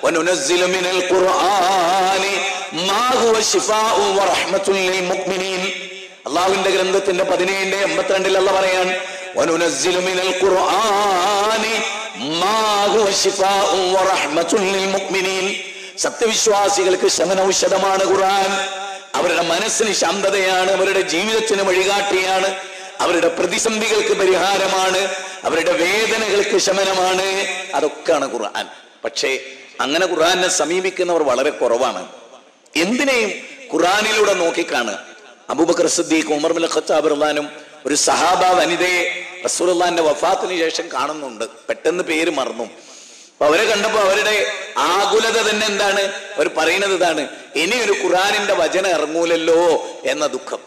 وننزل من القرآن ما هو شفاء ورحمة للمؤمنين അള്ളാഹുവിന്റെ ഗ്രന്ഥത്തിന്റെ പതിനേഴിന്റെ എൺപത്തിരണ്ടിൽ അല്ല പറയാൻ وَنُنَزِّلُ مِنَ الْقُرْآنِ مَا هُوَ شِفَاءٌ وَرَحْمَةٌ لِلْمُؤْمِنِينَ സത്യവിശ്വാസികൾക്ക് ശമനൌഷധമാണ് ഖുർആൻ അവരുടെ മനസ്സിന് ശാന്തതയാണ് അവരുടെ ജീവിതത്തിന് വഴികാട്ടിയാണ് അവരുടെ പ്രതിസന്ധികൾക്ക് പരിഹാരമാണ് അവരുടെ വേദനകൾക്ക് ശമനമാണ് അതൊക്കെയാണ് ഖുർആൻ പക്ഷേ അങ്ങനെ ഖുർആനെ സമീപിക്കുന്നവർ വളരെ കുറവാണ് എന്തിനേയും ഖുർആനിലൂടെ നോക്കിക്കാണുക Abu Bakr Siddiq Umar bin Khattab റഹ്മാനും ഒരു സഹാബ വനിതയെ റസൂലുള്ളാന്റെ വഫാത്തിന് ശേഷം കാണുന്നുണ്ട് പെട്ടെന്ന് പേര് മറന്നു അപ്പൊ അവരെ കണ്ടപ്പോ അവരുടെ ആകുലത തന്നെ എന്താണ് അവർ പറയുന്നത് ഇതാണ് ഇനി ഒരു ഖുറാനിന്റെ വചനം ഇറങ്ങൂലല്ലോ എന്ന ദുഃഖം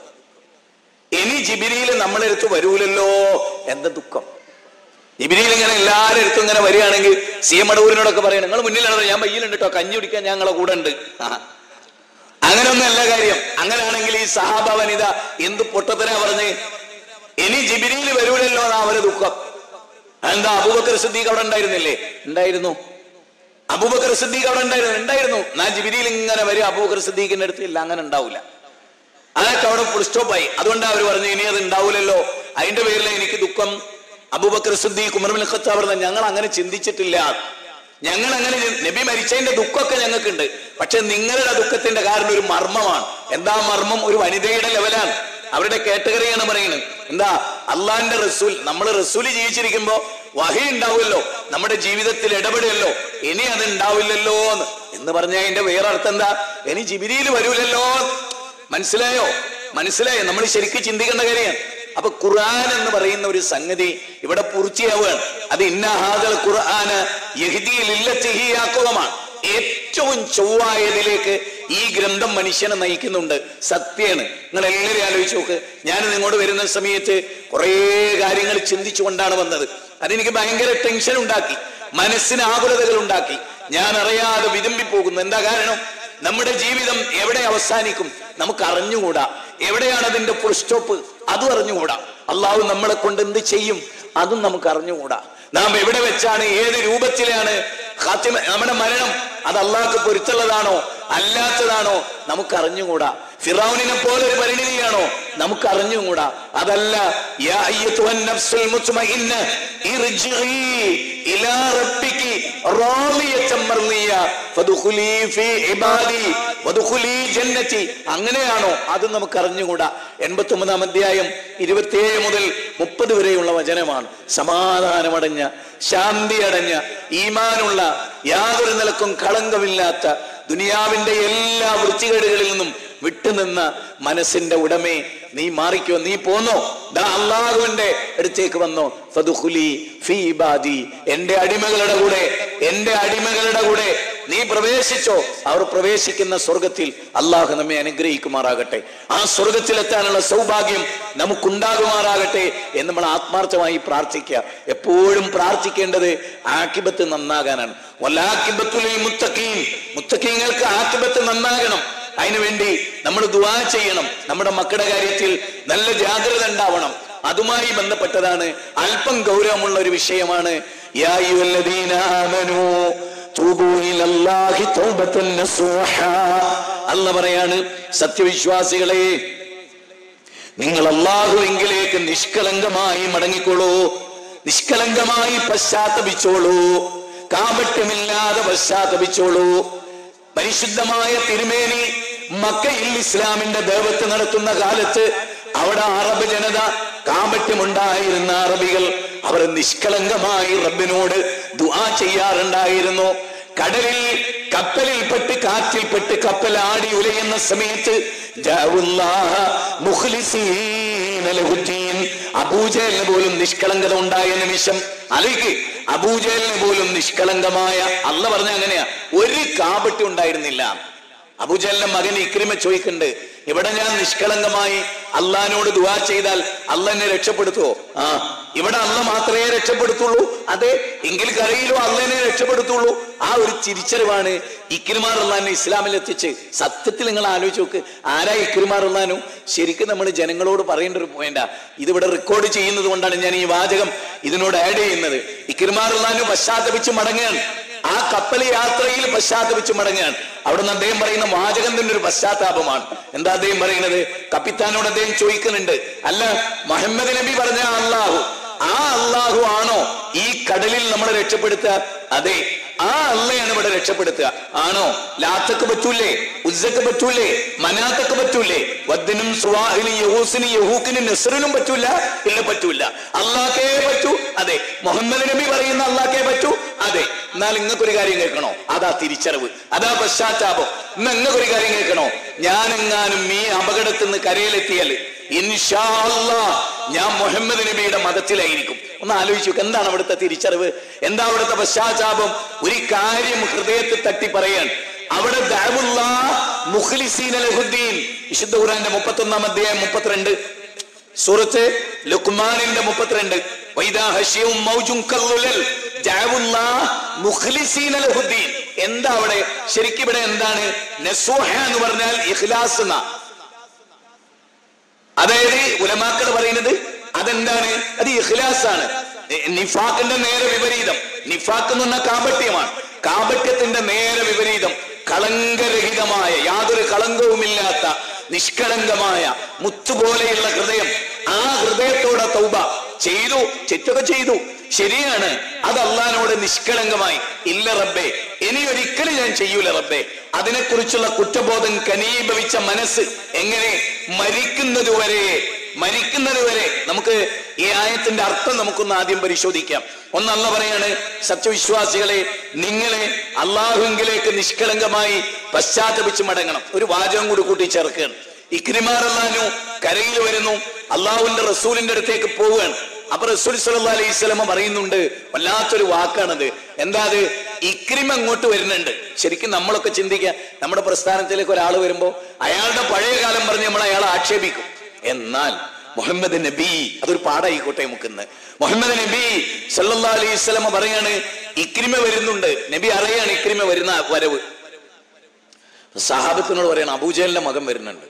ഇനി ജിബിരിയിൽ നമ്മളെടുത്ത് വരൂലല്ലോ എന്ന ദുഃഖം ജിബിരിയിൽ ഇങ്ങനെ എല്ലാവരും അടുത്തും ഇങ്ങനെ വരികയാണെങ്കിൽ സി എം അടൂരിനോടൊക്കെ പറയണം നിങ്ങൾ മുന്നിലാണ് ഞാൻ മയ്യിലുണ്ട് കേട്ടോ കഞ്ഞി കുടിക്കാൻ ഞങ്ങളെ കൂടെ ഉണ്ട് ആ. അങ്ങനെയൊന്നും അല്ല കാര്യം അങ്ങനെയാണെങ്കിൽ ഈ സഹാബ വനിത എന്ത് പൊട്ടത്തരാ പറഞ്ഞ് ഇനി ജിബിരിയിൽ വരൂലല്ലോ എന്നാ അവര് ദുഃഖം എന്താ അബൂബക്കർ സിദ്ദീഖ് അവിടെ ഉണ്ടായിരുന്നില്ലേ ഉണ്ടായിരുന്നു അബൂബക്കർ സിദ്ദീഖ് അവിടെ ഉണ്ടായിരുന്നു ഉണ്ടായിരുന്നു ഞാൻ ജിബിരിയിൽ ഇങ്ങനെ വരും അബൂബക്കർ സിദ്ദീഖിന്റെ അടുത്ത് ഇല്ല അങ്ങനെ ഉണ്ടാവില്ല അതൊക്കെ അവിടെ ഫുൾ സ്റ്റോപ്പായി അതുകൊണ്ടാണ് അവർ പറഞ്ഞു ഇനി അത് ഉണ്ടാവില്ലല്ലോ അതിന്റെ പേരിൽ എനിക്ക് ദുഃഖം Abu Bakr Siddiq Umar bin Khattab പറഞ്ഞു ഞങ്ങൾ അങ്ങനെ ചിന്തിച്ചിട്ടില്ല ഞങ്ങൾ അങ്ങനെ ചി- നബി മരിച്ചതിന്റെ ദുഃഖമൊക്കെ ഞങ്ങൾക്കുണ്ട് പക്ഷെ നിങ്ങളുടെ ദുഃഖത്തിന്റെ കാരണം ഒരു മർമ്മമാണ് എന്താ മർമ്മം ഒരു വനിതയുടെ ലെവലാണ് അവരുടെ കാറ്റഗറിയാണ് പറയുന്നത് എന്താ അള്ളാന്റെ റസൂൽ നമ്മൾ റസൂല് ജീവിച്ചിരിക്കുമ്പോ വഹി ഉണ്ടാവുമല്ലോ നമ്മുടെ ജീവിതത്തിൽ ഇടപെടുമല്ലോ ഇനി അത് ഉണ്ടാവില്ലല്ലോ എന്ന് എന്ന് പറഞ്ഞാൽ അതിന്റെ വേറെ അർത്ഥം എന്താ ഇനി ജിബിരിയിൽ വരൂലല്ലോ മനസ്സിലായോ മനസ്സിലായോ നമ്മൾ ശരിക്കും ചിന്തിക്കേണ്ട കാര്യമാണ് അപ്പൊ ഖുർആൻ എന്ന് പറയുന്ന ഒരു സംഗതി ഇവിടെ പൂർത്തിയാവുകയാണ് അത് ഇന്ന ഹാദൽ ഖുർആന് യഹ്ദിയിലില്ലത്തിഹിയാക്കുവമാണ് ഏറ്റവും ചൊവ്വായതിലേക്ക് ഈ ഗ്രന്ഥം മനുഷ്യനെ നയിക്കുന്നുണ്ട് സത്യാണ് നിങ്ങൾ എല്ലാവരും ആലോചിച്ച് നോക്ക് ഞാൻ നിങ്ങോട് വരുന്ന സമയത്ത് കുറേ കാര്യങ്ങൾ ചിന്തിച്ചുകൊണ്ടാണ് വന്നത് അതെനിക്ക് ഭയങ്കര ടെൻഷൻ ഉണ്ടാക്കി മനസ്സിന് ആകുലതകൾ ഉണ്ടാക്കി ഞാൻ അറിയാതെ വിതുമ്പി പോകുന്നു എന്താ കാരണം നമ്മുടെ ജീവിതം എവിടെ അവസാനിക്കും നമുക്ക് അറിഞ്ഞുകൂടാ എവിടെയാണ് അതിന്റെ ഫുൾ സ്റ്റോപ്പ് അതും അറിഞ്ഞുകൂടാ അള്ളാഹു നമ്മളെ കൊണ്ട് എന്ത് ചെയ്യും അതും നമുക്ക് അറിഞ്ഞുകൂടാ നാം എവിടെ വെച്ചാണ് ഏത് രൂപത്തിലാണ് ഖാത്തിമ നമ്മുടെ മരണം അത് അള്ളാഹ്ക്ക് പൊരുത്തുള്ളതാണോ അല്ലാത്തതാണോ നമുക്ക് അറിഞ്ഞുകൂടാ ഫിറൌനിനെ പോലെ ഒരു പരിണിതിയാണോ നമുക്ക് അറിഞ്ഞുകൂടാ അതല്ല യാ അയ്യത്തുഹൻ നഫ്സുൽ മുത്മഇന്ന ഇർജിഇ ഇലാ റബ്ബികി റാളിയത്തൻ മർളിയ ഫദ്ഖുലി ഫീ ഇബാദി വദ്ഖുലി ജന്നതി അങ്ങനെയാണോ അത് നമുക്ക് അറിഞ്ഞുകൂടാ എൺപത്തി ഒമ്പതാം അധ്യായം ഇരുപത്തിയേഴ് മുതൽ മുപ്പത് വരെയുള്ള വചനമാണ് സമാധാനമടഞ്ഞ ശാന്തി അടഞ്ഞ ഈമാനുള്ള യാതൊരു നിലക്കും കളങ്കമില്ലാത്ത ദുനിയാവിന്റെ എല്ലാ വൃത്തികേടുകളിൽ നിന്നും വിട്ടുനിന്ന മനസ്സിന്റെ ഉടമേ നീ മാറിക്കോ നീ പോന്നോ ദാ അള്ളാഹുവിന്റെ അടുത്തേക്ക് വന്നോ ഫദുഖുലി ഫീ ഇബാദി എന്റെ അടിമകളുടെ കൂടെ എന്റെ അടിമകളുടെ കൂടെ നീ പ്രവേശിച്ചോ അവർ പ്രവേശിക്കുന്ന സ്വർഗത്തിൽ അള്ളാഹു നമ്മെ അനുഗ്രഹിക്കുമാറാകട്ടെ ആ സ്വർഗത്തിലെത്താനുള്ള സൗഭാഗ്യം നമുക്കുണ്ടാകുമാറാകട്ടെ എന്ന് നമ്മൾ ആത്മാർത്ഥമായി പ്രാർത്ഥിക്കുക എപ്പോഴും പ്രാർത്ഥിക്കേണ്ടത് ആക്കിബത്ത് നന്നാകാനാണ് വല്ലാക്കിബത്തുലിൽ മുത്തക്കീൻ മുത്തക്കീങ്ങൾക്ക് ആക്കിബത്ത് നന്നാകണം അതിനുവേണ്ടി നമ്മൾ ദുവാ ചെയ്യണം നമ്മുടെ മക്കളുടെ കാര്യത്തിൽ നല്ല ജാഗ്രത ഉണ്ടാവണം അതുമായി ബന്ധപ്പെട്ടതാണ് അല്പം ഗൗരവമുള്ള ഒരു വിഷയമാണ് യാ അയ്യുഹല്ലദീന ആമനൂ തൂബൂ ഇലല്ലാഹി തൗബത്തൻ നസൂഹാ. അല്ല പറയാണ് സത്യവിശ്വാസികളെ നിങ്ങൾ അള്ളാഹുവിങ്കിലേക്ക് നിഷ്കളങ്കമായി മടങ്ങിക്കോളൂ നിഷ്കളങ്കമായി പശ്ചാത്തപിച്ചോളൂ കാപട്യമില്ലാതെ പശ്ചാത്തപിച്ചോളൂ പരിശുദ്ധമായ തിരുമേനി മക്കയിൽ ഇസ്ലാമിന്റെ ദേവത്ത് നടത്തുന്ന കാലത്ത് അവിടെ അറബ് ജനത കാപട്യമുണ്ടായിരുന്ന അറബികൾ അവർ നിഷ്കളങ്കമായി റബ്ബിനോട് ദുആ ചെയ്യാറുണ്ടായിരുന്നു കടലിൽ കപ്പലിൽപ്പെട്ട് കാറ്റിൽപ്പെട്ട് കപ്പൽ ആടി ഉലയുന്ന സമയത്ത് ജാവുല്ലാഹ മുഖ്ലിസീന ലഹുദ്ദീൻ. അബൂജഹലിന് പോലും നിഷ്കളങ്കത ഉണ്ടായ നിമിഷം അലേക്ക് അബൂജഹലിന് പോലും നിഷ്കളങ്കമായ അല്ല പറഞ്ഞ അങ്ങനെയാ ഒരു കാപട്ടി ഉണ്ടായിരുന്നില്ല അബൂജഹലിന്റെ മകൻ ഇക്രിമ ചോദിക്കുന്നുണ്ട് ഇവിടെ ഞാൻ നിഷ്കളങ്കമായി അള്ളഹാനോട് ദുവാ ചെയ്താൽ അല്ല എന്നെ രക്ഷപ്പെടുത്തുവോ ആ ഇവിടെ അല്ല മാത്രമേ രക്ഷപ്പെടുത്തുള്ളൂ അതെ എങ്കിൽ കരയിലോ അള്ളനെ രക്ഷപ്പെടുത്തുള്ളൂ ആ ഒരു തിരിച്ചറിവാണ് ഇക്രിമാർ അള്ളഹാനെ ഇസ്ലാമിൽ എത്തിച്ച് സത്യത്തിൽ നിങ്ങൾ ആലോചിച്ച് നോക്ക് ആരാ ഇക്രിമാർ അള്ളഹാനു ശരിക്കും നമ്മൾ ജനങ്ങളോട് പറയേണ്ട ഒരു പോയിന്റാ ഇതിവിടെ റെക്കോർഡ് ചെയ്യുന്നത് കൊണ്ടാണ് ഞാൻ ഈ വാചകം ഇതിനോട് ആഡ് ചെയ്യുന്നത് ഇക്രിമാർ അള്ളഹാനു പശ്ചാത്തപിച്ച് മടങ്ങുകയാണ് ആ കപ്പൽ യാത്രയിൽ പശ്ചാത്തപിച്ച് മടങ്ങുകയാണ് അവിടുന്ന് അദ്ദേഹം പറയുന്ന വാചകം തന്നെ ഒരു പശ്ചാത്താപമാണ് എന്താ അദ്ദേഹം പറയുന്നത് കപ്പിത്താനോട് അദ്ദേഹം ചോദിക്കുന്നുണ്ട് അല്ല മുഹമ്മദ് നബി പറഞ്ഞ അള്ളാഹു ആ അള്ളാഹു ആണോ ഈ കടലിൽ നമ്മളെ രക്ഷപ്പെടുത്തുക അതെ ആ അള്ളയാണ് ഇവിടെ രക്ഷപ്പെടുത്തുക ആണോ ലാത്തക്ക് പറ്റൂലേ ഉസ്സക്ക് പറ്റൂലേ മനാത്തക്ക് പറ്റൂലേ വദ്ദിനും സുവാഹിനും യഹൂസിനും യഹൂക്കിനും നെസറിനും പറ്റൂല ഇല്ല പറ്റൂല അള്ളാഹ്ക്കേ പറ്റൂ അതെ മുഹമ്മദ് നബി പറയുന്ന അള്ളാഹ്ക്കേ പറ്റൂ അതെ എന്നാൽ ഇങ്ങക്കൊരു കാര്യം കേൾക്കണോ അതാ തിരിച്ചറിവ് അതാ പശ്ചാത്താപം ഇന്ന് ഇങ്ങക്കൊരു കാര്യം കേൾക്കണോ ഞാനെങ്ങാനും ഈ അപകടത്തിൽ നിന്ന് കരയിലെത്തിയാൽ ഇൻഷാ അല്ലാ ഞാൻ മുഹമ്മദ് നബിയുടെ മതത്തിലായിരിക്കും ഒന്ന് ആലോചിച്ചു നോക്ക്. എന്താണ് അവിടുത്തെ തിരിച്ചറിവ് എന്താ അവിടുത്തെ പശ്ചാത്താപം ഒരു കാര്യം ഹൃദയത്തിൽ തട്ടി പറയാൻ അവിടെ ദഅവുള്ള മുഖ്ലിസീന ലഹുദ്ദീൻ വിശുദ്ധ ഖുർആന്റെ മുപ്പത്തൊന്നാം അധ്യായം മുപ്പത്തിരണ്ട് സൂറത്ത് ലുക്മാനിന്റെ മുപ്പത്തിരണ്ട് വൈദാ ഹഷിയും മൗജും കല്ലുലൽ ജഅവുള്ള മുഖ്ലിസീന ലഹുദ്ദീൻ എന്താ അവിടെ ശരിക്കും ഇവിടെ എന്താണ് നസ്വഹ എന്ന് പറഞ്ഞാൽ ഇഖ്ലാസ് എന്നാ അതായത് ഉലമാക്കൾ പറയുന്നത് അതെന്താണ് അത് ഇഖ്ലാസ് ആണ് നിഫാഖിന്റെ നേരെ വിപരീതം നിഫാഖ് എന്ന് പറഞ്ഞാൽ കാപട്യമാണ് കാപട്യത്തിന്റെ നേരെ വിപരീതം കളങ്കരഹിതമായ യാതൊരു കളങ്കവുമില്ലാത്ത നിഷ്കളങ്കമായ മുത്തുപോലെയുള്ള ഹൃദയം ആ ഹൃദയത്തോടെ തൗബ ചെയ്തു തെറ്റൊക്കെ ചെയ്തു ശരിയാണ് അത് അള്ളഹാനോട് നിഷ്കളങ്കമായി ഇല്ല റബ്ബേ ഇനി ഒരിക്കലും ഞാൻ ചെയ്യൂല റബ്ബേ അതിനെക്കുറിച്ചുള്ള കുറ്റബോധം കനീഭവിച്ച മനസ്സ് എങ്ങനെ മരിക്കുന്നത് വരെ മരിക്കുന്നത് വരെ നമുക്ക് ഈ ആയത്തിന്റെ അർത്ഥം നമുക്കൊന്ന് ആദ്യം പരിശോധിക്കാം ഒന്നല്ല പറയാണ് സത്യവിശ്വാസികളെ നിങ്ങളെ അള്ളാഹുവിലേക്ക് നിഷ്കളങ്കമായി പശ്ചാത്തപിച്ച് മടങ്ങണം ഒരു വാചകം കൂടി കൂട്ടി ചേർക്കുകയാണ് ഇക്രിമാറല്ലാനു കരയിൽ വരുന്നു അള്ളാഹുവിന്റെ റസൂലിന്റെ അടുത്തേക്ക് പോവുകയാണ് അപ്പൊ റസൂൽ സല്ലാ അലൈഹി സ്വലമ പറയുന്നുണ്ട് വല്ലാത്തൊരു വാക്കാണത് എന്താ അത് ഇക്രിം അങ്ങോട്ട് വരുന്നുണ്ട് ശരിക്കും നമ്മളൊക്കെ ചിന്തിക്കുക നമ്മുടെ പ്രസ്ഥാനത്തിലേക്ക് ഒരാൾ വരുമ്പോ അയാളുടെ പഴയ കാലം പറഞ്ഞ് നമ്മൾ അയാളെ ആക്ഷേപിക്കും എന്നാൽ മുഹമ്മദ് നബി അതൊരു പാടായിക്കോട്ടെ നമുക്കിന്ന് മുഹമ്മദ് നബി സല്ലാ അലൈഹി സ്വലമ പറയാണ് ഇക്രിമ വരുന്നുണ്ട് നബി അറിയാണ് ഇക്രിമ വരുന്ന വരവ് സഹാബത്തിനോട് പറയണം അബൂജലിന്റെ മകൻ വരുന്നുണ്ട്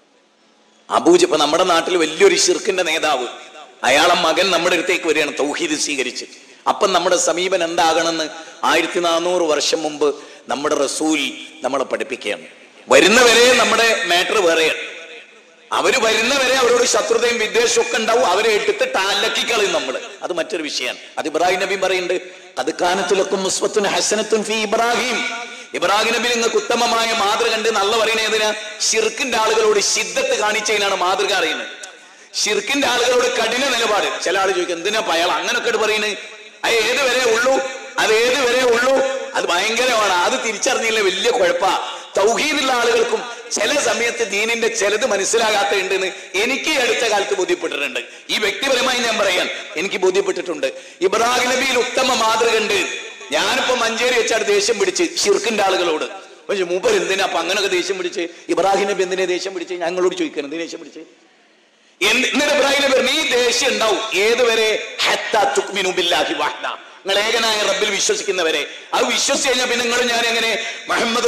അബൂജ ഇപ്പൊ നമ്മുടെ നാട്ടിൽ വലിയൊരു ഷിർക്കിന്റെ നേതാവ് അയാളെ മകൻ നമ്മുടെ അടുത്തേക്ക് വരികയാണ് തൗഹീദ് സ്വീകരിച്ച് അപ്പം നമ്മുടെ സമീപനം എന്താകണമെന്ന് ആയിരത്തി നാനൂറ് വർഷം മുമ്പ് നമ്മുടെ റസൂൽ നമ്മളെ പഠിപ്പിക്കുകയാണ് വരുന്നവരെ നമ്മുടെ മാറ്റർ വേറെയാണ് അവര് വരുന്നവരെ അവരോട് ശത്രുതയും വിദ്വേഷവും ഒക്കെ ഉണ്ടാവും അവരെ എടുത്തിട്ട് അലക്കി കളയും നമ്മള് അത് മറ്റൊരു വിഷയമാണ് അത് ഇബ്രാഹിം നബി പറയുന്നുണ്ട് അത് കാനത്തിലൊക്കും മുസ്വത്തുൻ ഹസനത്തുൻ ഫി ഇബ്രാഹിം ഇബ്രാഹിം നബി നിങ്ങൾക്ക് ഉത്തമമായ മാതൃക ഉണ്ട് നല്ല പറയുന്നതിന് ഷിർക്കിന്റെ ആളുകളോട് ശിദ്ധത്ത് കാണിച്ചതിനാണ് മാതൃക അറിയുന്നത് ഷിർക്കിന്റെ ആളുകളോട് കഠിന നിലപാട് ചില ആൾ ചോദിക്കും എന്തിനാ പയാൾ അങ്ങനൊക്കെ പറയുന്നത് അത് ഏത് വരെ ഉള്ളൂ അത് ഏത് വരെ ഉള്ളൂ അത് ഭയങ്കരമാണ് അത് തിരിച്ചറിഞ്ഞില്ല വലിയ കുഴപ്പാ തൗഹീദുള്ള ആളുകൾക്കും ചില സമയത്ത് ദീനിന്റെ ചിലത് മനസ്സിലാകാത്തുണ്ടെന്ന് എനിക്ക് ഈ അടുത്ത കാലത്ത് ബോധ്യപ്പെട്ടിട്ടുണ്ട് ഈ വ്യക്തിപരമായി ഞാൻ പറയാൻ എനിക്ക് ബോധ്യപ്പെട്ടിട്ടുണ്ട് ഇബ്രാഹിം നബിയിൽ ഉത്തമ മാതൃക ഉണ്ട് ഞാനിപ്പോ മഞ്ചേരി വെച്ചാണ് ദേഷ്യം പിടിച്ച് ഷിർക്കിന്റെ ആളുകളോട് പക്ഷെ മൂപ്പർ എന്തിനാ അപ്പൊ അങ്ങനൊക്കെ ദേഷ്യം പിടിച്ച് ഇബ്രാഹിം നബി എന്തിനാ ദേഷ്യം പിടിച്ച് ഞങ്ങളോട് ചോദിക്കണം എന്തിനാ ദേഷ്യം പിടിച്ച് എന്ത്- എന്നിട്ട് ഇബ്രാഹിം നബി പറഞ്ഞു, ഈ ദേഷ്യം ഉണ്ടാവും ഏതുവരെ ഹത്താ തുക്മിനു ബില്ലാഹി വഹ്ദ. നിങ്ങൾ ഏകനായ റബ്ബിൽ വിശ്വസിക്കുന്നവരെ അത് വിശ്വസിച്ച് കഴിഞ്ഞാൽ പിന്നെ നിങ്ങൾ ഞാൻ എങ്ങനെ മുഹമ്മദ്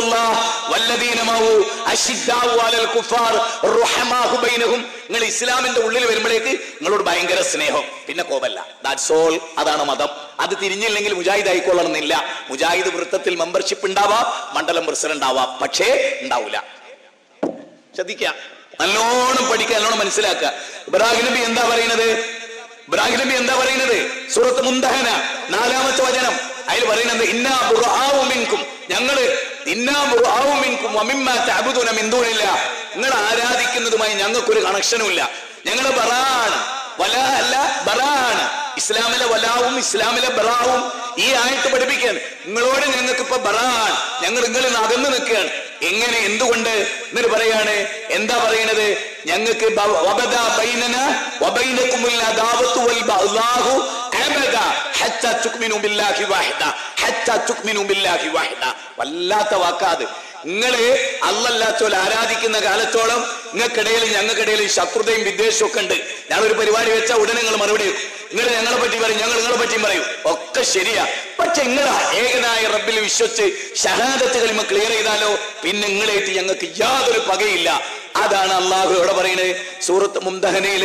നിങ്ങൾ ഇസ്ലാമിന്റെ ഉള്ളിൽ വരുമ്പോഴേക്ക് നിങ്ങളോട് ഭയങ്കര സ്നേഹം പിന്നെ കോപല്ല ദാറ്റ്സ് ഓൾ അതാണ് മതം അത് തിരിഞ്ഞില്ലെങ്കിൽ മുജാഹിദ് ആയിക്കൊള്ളണമെന്നില്ല മുജാഹിദ് വൃത്തത്തിൽ മെമ്പർഷിപ്പ് ഉണ്ടാവാം മണ്ഡലം പ്രസിഡന്റ് ആവാം പക്ഷേ ഉണ്ടാവൂല ശ്രദ്ധിക്കുക നല്ലോണം പഠിക്കുക നല്ലോണം മനസ്സിലാക്കുക ഇബ്രാഹിം നബി എന്താ പറയുന്നത് ഇബ്രാഹിം നബി എന്താ പറയുന്നത് സൂറത്ത് മുന്തഹന നാലാമത്തെ വചനം അതിൽ പറയുന്നത് ഇന്നാ ബുർആഉ മിൻകും ഞങ്ങള് ഇന്നാ ബുർആഉ മിൻകും വമിമ്മ തഅബുദൂന മിൻ ദൂനില്ല നിങ്ങൾ ആരാധിക്കുന്നതുമായി ഞങ്ങൾക്കൊരു കണക്ഷനും ഇല്ല ഞങ്ങൾ ബറാണ് വല അല്ല ബറാണ് ഇസ്ലാമിലെ വലാവും ഇസ്ലാമിലെ ബറാവും ഈ ആയത്ത് പഠിപ്പിക്കാൻ നിങ്ങളോട് ഞങ്ങൾക്ക് ഇപ്പൊ ബറാൻ ഞങ്ങൾ നിങ്ങളിൽ നിന്ന് അകന്നു നിൽക്കുകയാണ് എങ്ങനെ എന്തുകൊണ്ട് എന്നിട്ട് പറയാണ് എന്താ പറയണത് ഞങ്ങൾക്ക് ബ- വബദ ബൈനന വബൈനകുമുൽ അദാവത്തു വൽ ബഗ്ദാഹു അബദ ഹത്താ തുക്മിനു ബില്ലാഹി വാഹിദ ഹത്താ തുക്മിനു ബില്ലാഹി വാഹിദ വല്ലാത്ത വാക്കാത് നിങ്ങള് അല്ലല്ലാത്തോൽ ആരാധിക്കുന്ന കാലത്തോളം നിങ്ങൾക്കിടയിൽ ഞങ്ങൾക്കിടയിൽ ശത്രുതയും വിദ്വേഷവും ഒക്കെ ഉണ്ട് ഞങ്ങളൊരു പരിപാടി വെച്ചാൽ ഉടനെ നിങ്ങൾ മറുപടി വെക്കും നിങ്ങൾ ഞങ്ങളെ പറ്റി പറയും ഞങ്ങൾ നിങ്ങളെ പറ്റിയും പറയും ഒക്കെ ശരിയാ പക്ഷെ നിങ്ങൾ ഏകനായ റബ്ബിൽ വിശ്വസിച്ച് ഷഹാദത്ത് കളിമ ക്ലിയർ ചെയ്താലോ പിന്നെ നിങ്ങളായിട്ട് ഞങ്ങൾക്ക് യാതൊരു പകയില്ല അതാണ് അള്ളാഹു എവിടെ പറയുന്നത് സൂറത്ത് മുംദഹനയില്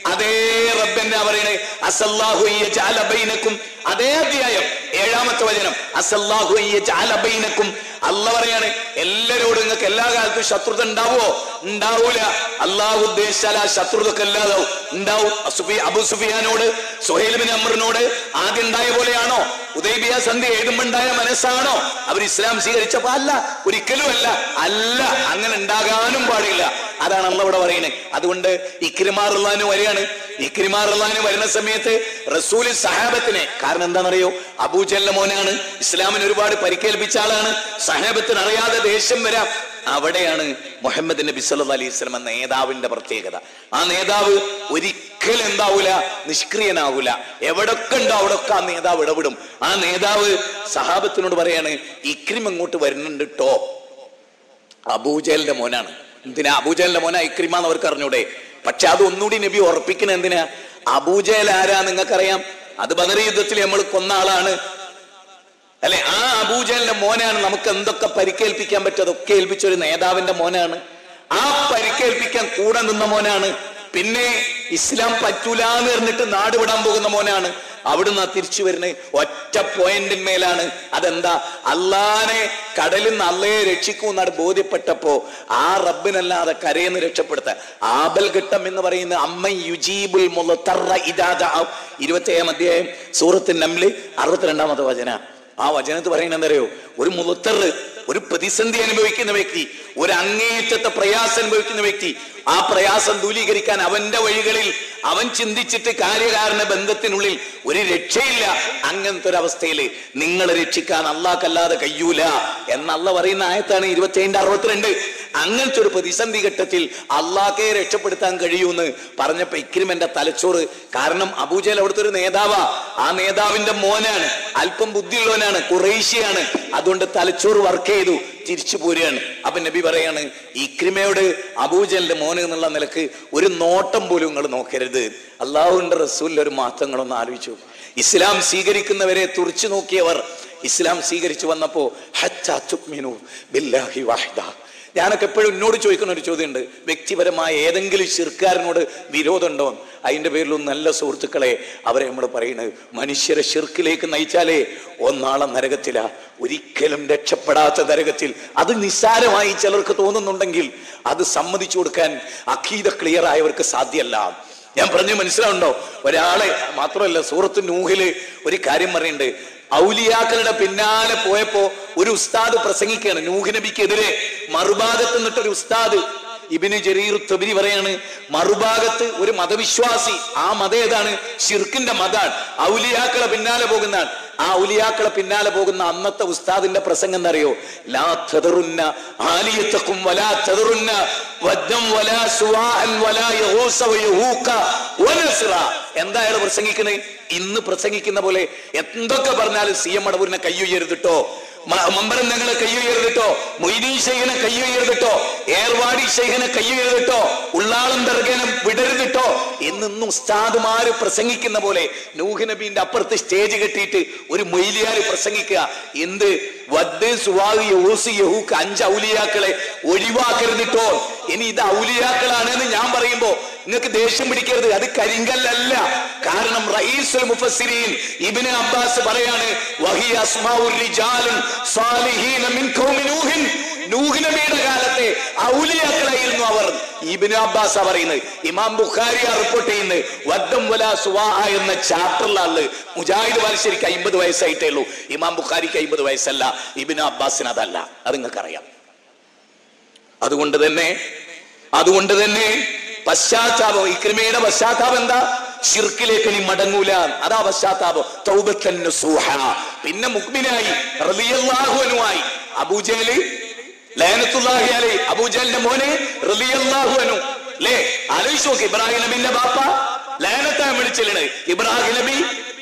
അതേ റബ്ബെന്നാ പറയണേ അസല്ലാഹു യജഅല ബൈനക്കും അതേ അധ്യായം ഏഴാമത്തെ വചനം അസല്ലാഹു യജഅല ബൈനക്കും അല്ല പറയാണ് എല്ലാരോടും നിങ്ങൾക്ക് എല്ലാ കാലത്തും ശത്രുത ഉണ്ടാവോ ഉണ്ടാവൂല അള്ളാഹു ഉദ്ദേശിച്ചാൽ ആ ശത്രുതക്ക് അല്ലാതാവും ഉണ്ടാവും സുഫി- അബു സുഫിയാനോട് സുഹൈൽബിൻ അമറിനോട് ആദ്യം ഉണ്ടായ പോലെയാണോ ഉദൈബിയ സന്ധി എഴുതുമ്പോണ്ടായ മനസ്സാണോ അവർ ഇസ്ലാം സ്വീകരിച്ചപ്പോ അല്ല ഒരിക്കലും അല്ല അല്ല അങ്ങനെ ഉണ്ടാകാനും പാടില്ല അതാണ് അള്ള ഇവിടെ പറയുന്നത് അതുകൊണ്ട് ഇക്രിമാറുള്ളാന് വരികയാണ് ഇക്രിമാറുള്ളാന് വരുന്ന സമയത്ത് റസൂല് സഹാബത്തിനെ കാരണം എന്താണെന്നറിയോ അബൂജല്ല മോനാണ് ഇസ്ലാമിന് ഒരുപാട് പരിക്കേൽപ്പിച്ച ആളാണ് സഹാബത്തിന് അറിയാതെ ദേഷ്യം വരാം അവിടെയാണ് മുഹമ്മദ് നബി സല്ലല്ലാഹു അലൈഹി വസല്ലം എന്ന നേതാവിന്റെ പ്രത്യേകത ആ നേതാവ് ഒരിക്കലും എന്താവൂല നിഷ്ക്രിയനാവൂല എവിടൊക്കെ ഉണ്ടോ അവിടൊക്കെ ആ നേതാവ് ഇടപെടും ആ നേതാവ് സഹാബത്തിനോട് പറയാണ് ഇക്രിം അങ്ങോട്ട് വരുന്നുണ്ട് ട്ടോ അബൂജലിന്റെ മോനാണ് എന്തിനാ അബൂജലിന്റെ മോനാ ഇക്രിമ എന്ന് അവർക്ക് അറിഞ്ഞൂടെ പക്ഷെ അത് ഒന്നുകൂടി നബി ഉറപ്പിക്കണ എന്തിനാ അബൂജൽ ആരാ നിങ്ങൾക്കറിയാം അത് ബദർ യുദ്ധത്തിൽ നമ്മൾ കൊന്ന ആളാണ് അല്ലെ ആ അബൂജലിന്റെ മോനാണ് നമുക്ക് എന്തൊക്കെ പരിക്കേൽപ്പിക്കാൻ പറ്റും അതൊക്കെ ഏൽപ്പിച്ച ഒരു നേതാവിന്റെ മോനാണ് ആ പരിക്കേൽപ്പിക്കാൻ കൂടെ നിന്ന മോനാണ് പിന്നെ ഇസ്ലാം പറ്റൂല എന്ന് പറഞ്ഞിട്ട് നാട് വിടാൻ പോകുന്ന മോനാണ് അവിടുന്ന് ആ തിരിച്ചു വരുന്നത് ഒറ്റ പോയിന്റിന്മേലാണ് അതെന്താ അള്ളാനെ കടലിൽ നിന്ന് അള്ളയെ രക്ഷിക്കൂ എന്നാണ് ബോധ്യപ്പെട്ടപ്പോ ആ റബ്ബിനല്ലാതെ കരയെന്ന് രക്ഷപ്പെടുത്താൻ ആബൽ ഘട്ടം എന്ന് പറയുന്ന അമ്മ യുജീബുൽ മുളത്തറ ഇദാദ ഇരുപത്തി ഏഴാം അധ്യായം സൂറത്ത് നംല് അറുപത്തിരണ്ടാമത്തെ വചന ആ വചനത്ത് പറയുന്നത് എന്തറിയോ ഒരു മുളത്തറ് ഒരു പ്രതിസന്ധി അനുഭവിക്കുന്ന വ്യക്തി ഒരു അങ്ങേയറ്റത്തെ പ്രയാസം അനുഭവിക്കുന്ന വ്യക്തി ആ പ്രയാസം ദൂലീകരിക്കാൻ അവന്റെ വഴികളിൽ അവൻ ചിന്തിച്ചിട്ട് കാര്യകാരണ ബന്ധത്തിനുള്ളിൽ ഒരു രക്ഷയില്ല അങ്ങനത്തെ ഒരു അവസ്ഥയിൽ നിങ്ങളെ രക്ഷിക്കാൻ അള്ളാഹ്ക്കല്ലാതെ കഴിയൂല എന്നല്ല പറയുന്ന ആയത്താണ് ഇരുപത്തിയേഴിന്റെ അറുപത്തിരണ്ട് അങ്ങനത്തെ ഒരു പ്രതിസന്ധി ഘട്ടത്തിൽ അള്ളാഹ്ക്കെ രക്ഷപ്പെടുത്താൻ കഴിയൂന്ന് പറഞ്ഞപ്പോ ഇക്രിമന്റെ തലച്ചോറ് കാരണം അബൂജൽ അവിടുത്തെ ഒരു നേതാവാ ആ നേതാവിന്റെ മോനാണ് അല്പം ബുദ്ധിയുള്ളവനാണ് കുറേശ്യാണ് അതുകൊണ്ട് തലച്ചോറ് വർക്ക് ചെയ്തു തിരിച്ചു പോരുകയാണ് അപ്പൊ നബി പറയാണ് ഇക്രിമയോട് അബൂജലിന്റെ മോന് എന്നുള്ള നിലക്ക് ഒരു നോട്ടം പോലും നിങ്ങൾ നോക്കരുത് അള്ളാഹുവിന്റെ റസൂലിന്റെ ഒരു മാറ്റങ്ങളൊന്ന് ആലോചിച്ചു ഇസ്ലാം സ്വീകരിക്കുന്നവരെ തുറച്ചു നോക്കിയവർ ഇസ്ലാം സ്വീകരിച്ചു വന്നപ്പോ ഹച്ചാ തുക്മിനു ബില്ലാഹി വാഹിദ ഞാനൊക്കെ എപ്പോഴും എന്നോട് ചോദിക്കുന്ന ഒരു ചോദ്യമുണ്ട് വ്യക്തിപരമായ ഏതെങ്കിലും ശിർക്കാരനോട് വിരോധമുണ്ടോ അതിന്റെ പേരിലും നല്ല സുഹൃത്തുക്കളെ അവരെ നമ്മൾ പറയുന്നത് മനുഷ്യരെ ശിർക്കിലേക്ക് നയിച്ചാലേ ഒന്നാളെ നരകത്തില ഒരിക്കലും രക്ഷപ്പെടാത്ത നരകത്തിൽ അത് നിസ്സാരമായി ചിലർക്ക് തോന്നുന്നുണ്ടെങ്കിൽ അത് സമ്മതിച്ചു കൊടുക്കാൻ അഖീത ക്ലിയർ ആയവർക്ക് സാധ്യമല്ല ഞാൻ പറഞ്ഞു മനസ്സിലാവുണ്ടോ ഒരാളെ മാത്രമല്ല സൂറത്ത് നൂഹില് ഒരു കാര്യം പറയുന്നുണ്ട് ഔലിയാക്കളുടെ പിന്നാലെ പോയപ്പോ ഒരു ഉസ്താദ് പ്രസംഗിക്കുകയാണ് നൂഹ് നബിക്കെതിരെ മറുഭാഗത്ത് നിന്നിട്ട് ഒരു ഉസ്താദ് ഇബിന് ജരീർ തബിരി പറയാണ് മറുഭാഗത്ത് ഒരു മതവിശ്വാസി ആ മതം ഏതാണ് ഷിർക്കിന്റെ മതാണ് ഔലിയാക്കളെ പിന്നാലെ പോകുന്നതാണ് ആ ഔലിയാക്കളെ പിന്നാലെ പോകുന്ന അന്നത്തെ ഉസ്താദിന്റെ പ്രസംഗം എന്നറിയോ ലാ തദറുന്ന ആലിയത്തക്കും വലാ തദറുന്ന വദ്ദം വലാ സുവാഅൻ വലാ യഹൂസ വയഹൂക വനസ്ര എന്താ അയാൾ പ്രസംഗിക്കുന്നത് ഇന്ന് പ്രസംഗിക്കുന്ന പോലെ എന്തൊക്കെ പറഞ്ഞാലും സി എം അടവൂരിനെ കയ്യുയരുതിട്ടോ മമ്പരം ഞങ്ങളെ കയ്യുയരുതിട്ടോ മൊയ്തീൻ ഷെയ്ഖിനെ കയ്യുയരുതിട്ടോ ഏർവാടി ഷെയ്ഖിനെ കയ്യുയരുതിട്ടോ ഉള്ളാളം ദർഗനെ വിടരുതിട്ടോ എന്നിന്ന് ഉസ്താദുമാര് പ്രസംഗിക്കുന്ന പോലെ നൂഹ് നബീന്റെ അപ്പുറത്ത് സ്റ്റേജ് കെട്ടിയിട്ട് ഒരു മൊയ്ലിയാര് പ്രസംഗിക്കുക എന്ത് വദ് സുവാഹ് യഹൂസ് യഹൂക്ക് അഞ്ച് ഔലിയാക്കളെ ഒഴിവാക്കരുതിട്ടോ ഇനി ഇത് ഔലിയാക്കളാണ് എന്ന് ഞാൻ പറയുമ്പോ നിങ്ങൾക്ക് ദേഷ്യം പിടിക്കരുത് അത് കരിങ്കല്ലല്ല കാരണം റഈസുൽ മുഫസ്സിരീൻ ഇബ്നു അബ്ബാസ് പറയാണ് വഹി അസ്മാഉർ റിജാലുൻ സാലിഹീന മിൻ ഖൗമി നൂഹിൻ നൂഹ് നബിയുടെ കാലത്തെ ഔലിയാക്കളായിരുന്നു അവർ ഇബ്നു അബ്ബാസ് പറയുന്നത് ഇമാം ബുഖാരി റിപ്പോർട്ട് ചെയ്യുന്നത് വദ്ദം വലാ സുവാഹ എന്ന ചാപ്റ്ററിലാണ് മുജാഹിദ് ബാലിശ്ശേരിക്ക് അമ്പത് വയസ്സായിട്ടേ ഉള്ളൂ ഇമാം ബുഖാരിക്ക് അമ്പത് വയസ്സല്ല ഇബ്നു അബ്ബാസിന് അതല്ല അത് നിങ്ങൾക്കറിയാം അതുകൊണ്ട് തന്നെ അതുകൊണ്ട് തന്നെ പശ്ചാത്താപം ഇക്രിമയുടെ പശ്ചാത്താപം എന്താ ഷിർക്കിലേക്ക് ഇനി മടങ്ങൂല അതാ പശ്ചാത്താപം തൗബത്തൻ നസൂഹ. പിന്നെ മുക്മിനായി റളിയല്ലാഹുവിനുമായി അബൂജഹല് ലയനത്തുല്ലാഹി അലൈ അബൂജഹലിന്റെ മോനെ റളിയല്ലാഹു അൻഹു ലേ ആലോചിച്ച് നോക്ക് ഇബ്രാഹിം നബിന്റെ ബാപ്പ ലയനത്താൻ വിളിച്ചില്ലേ ഇബ്രാഹിം നബി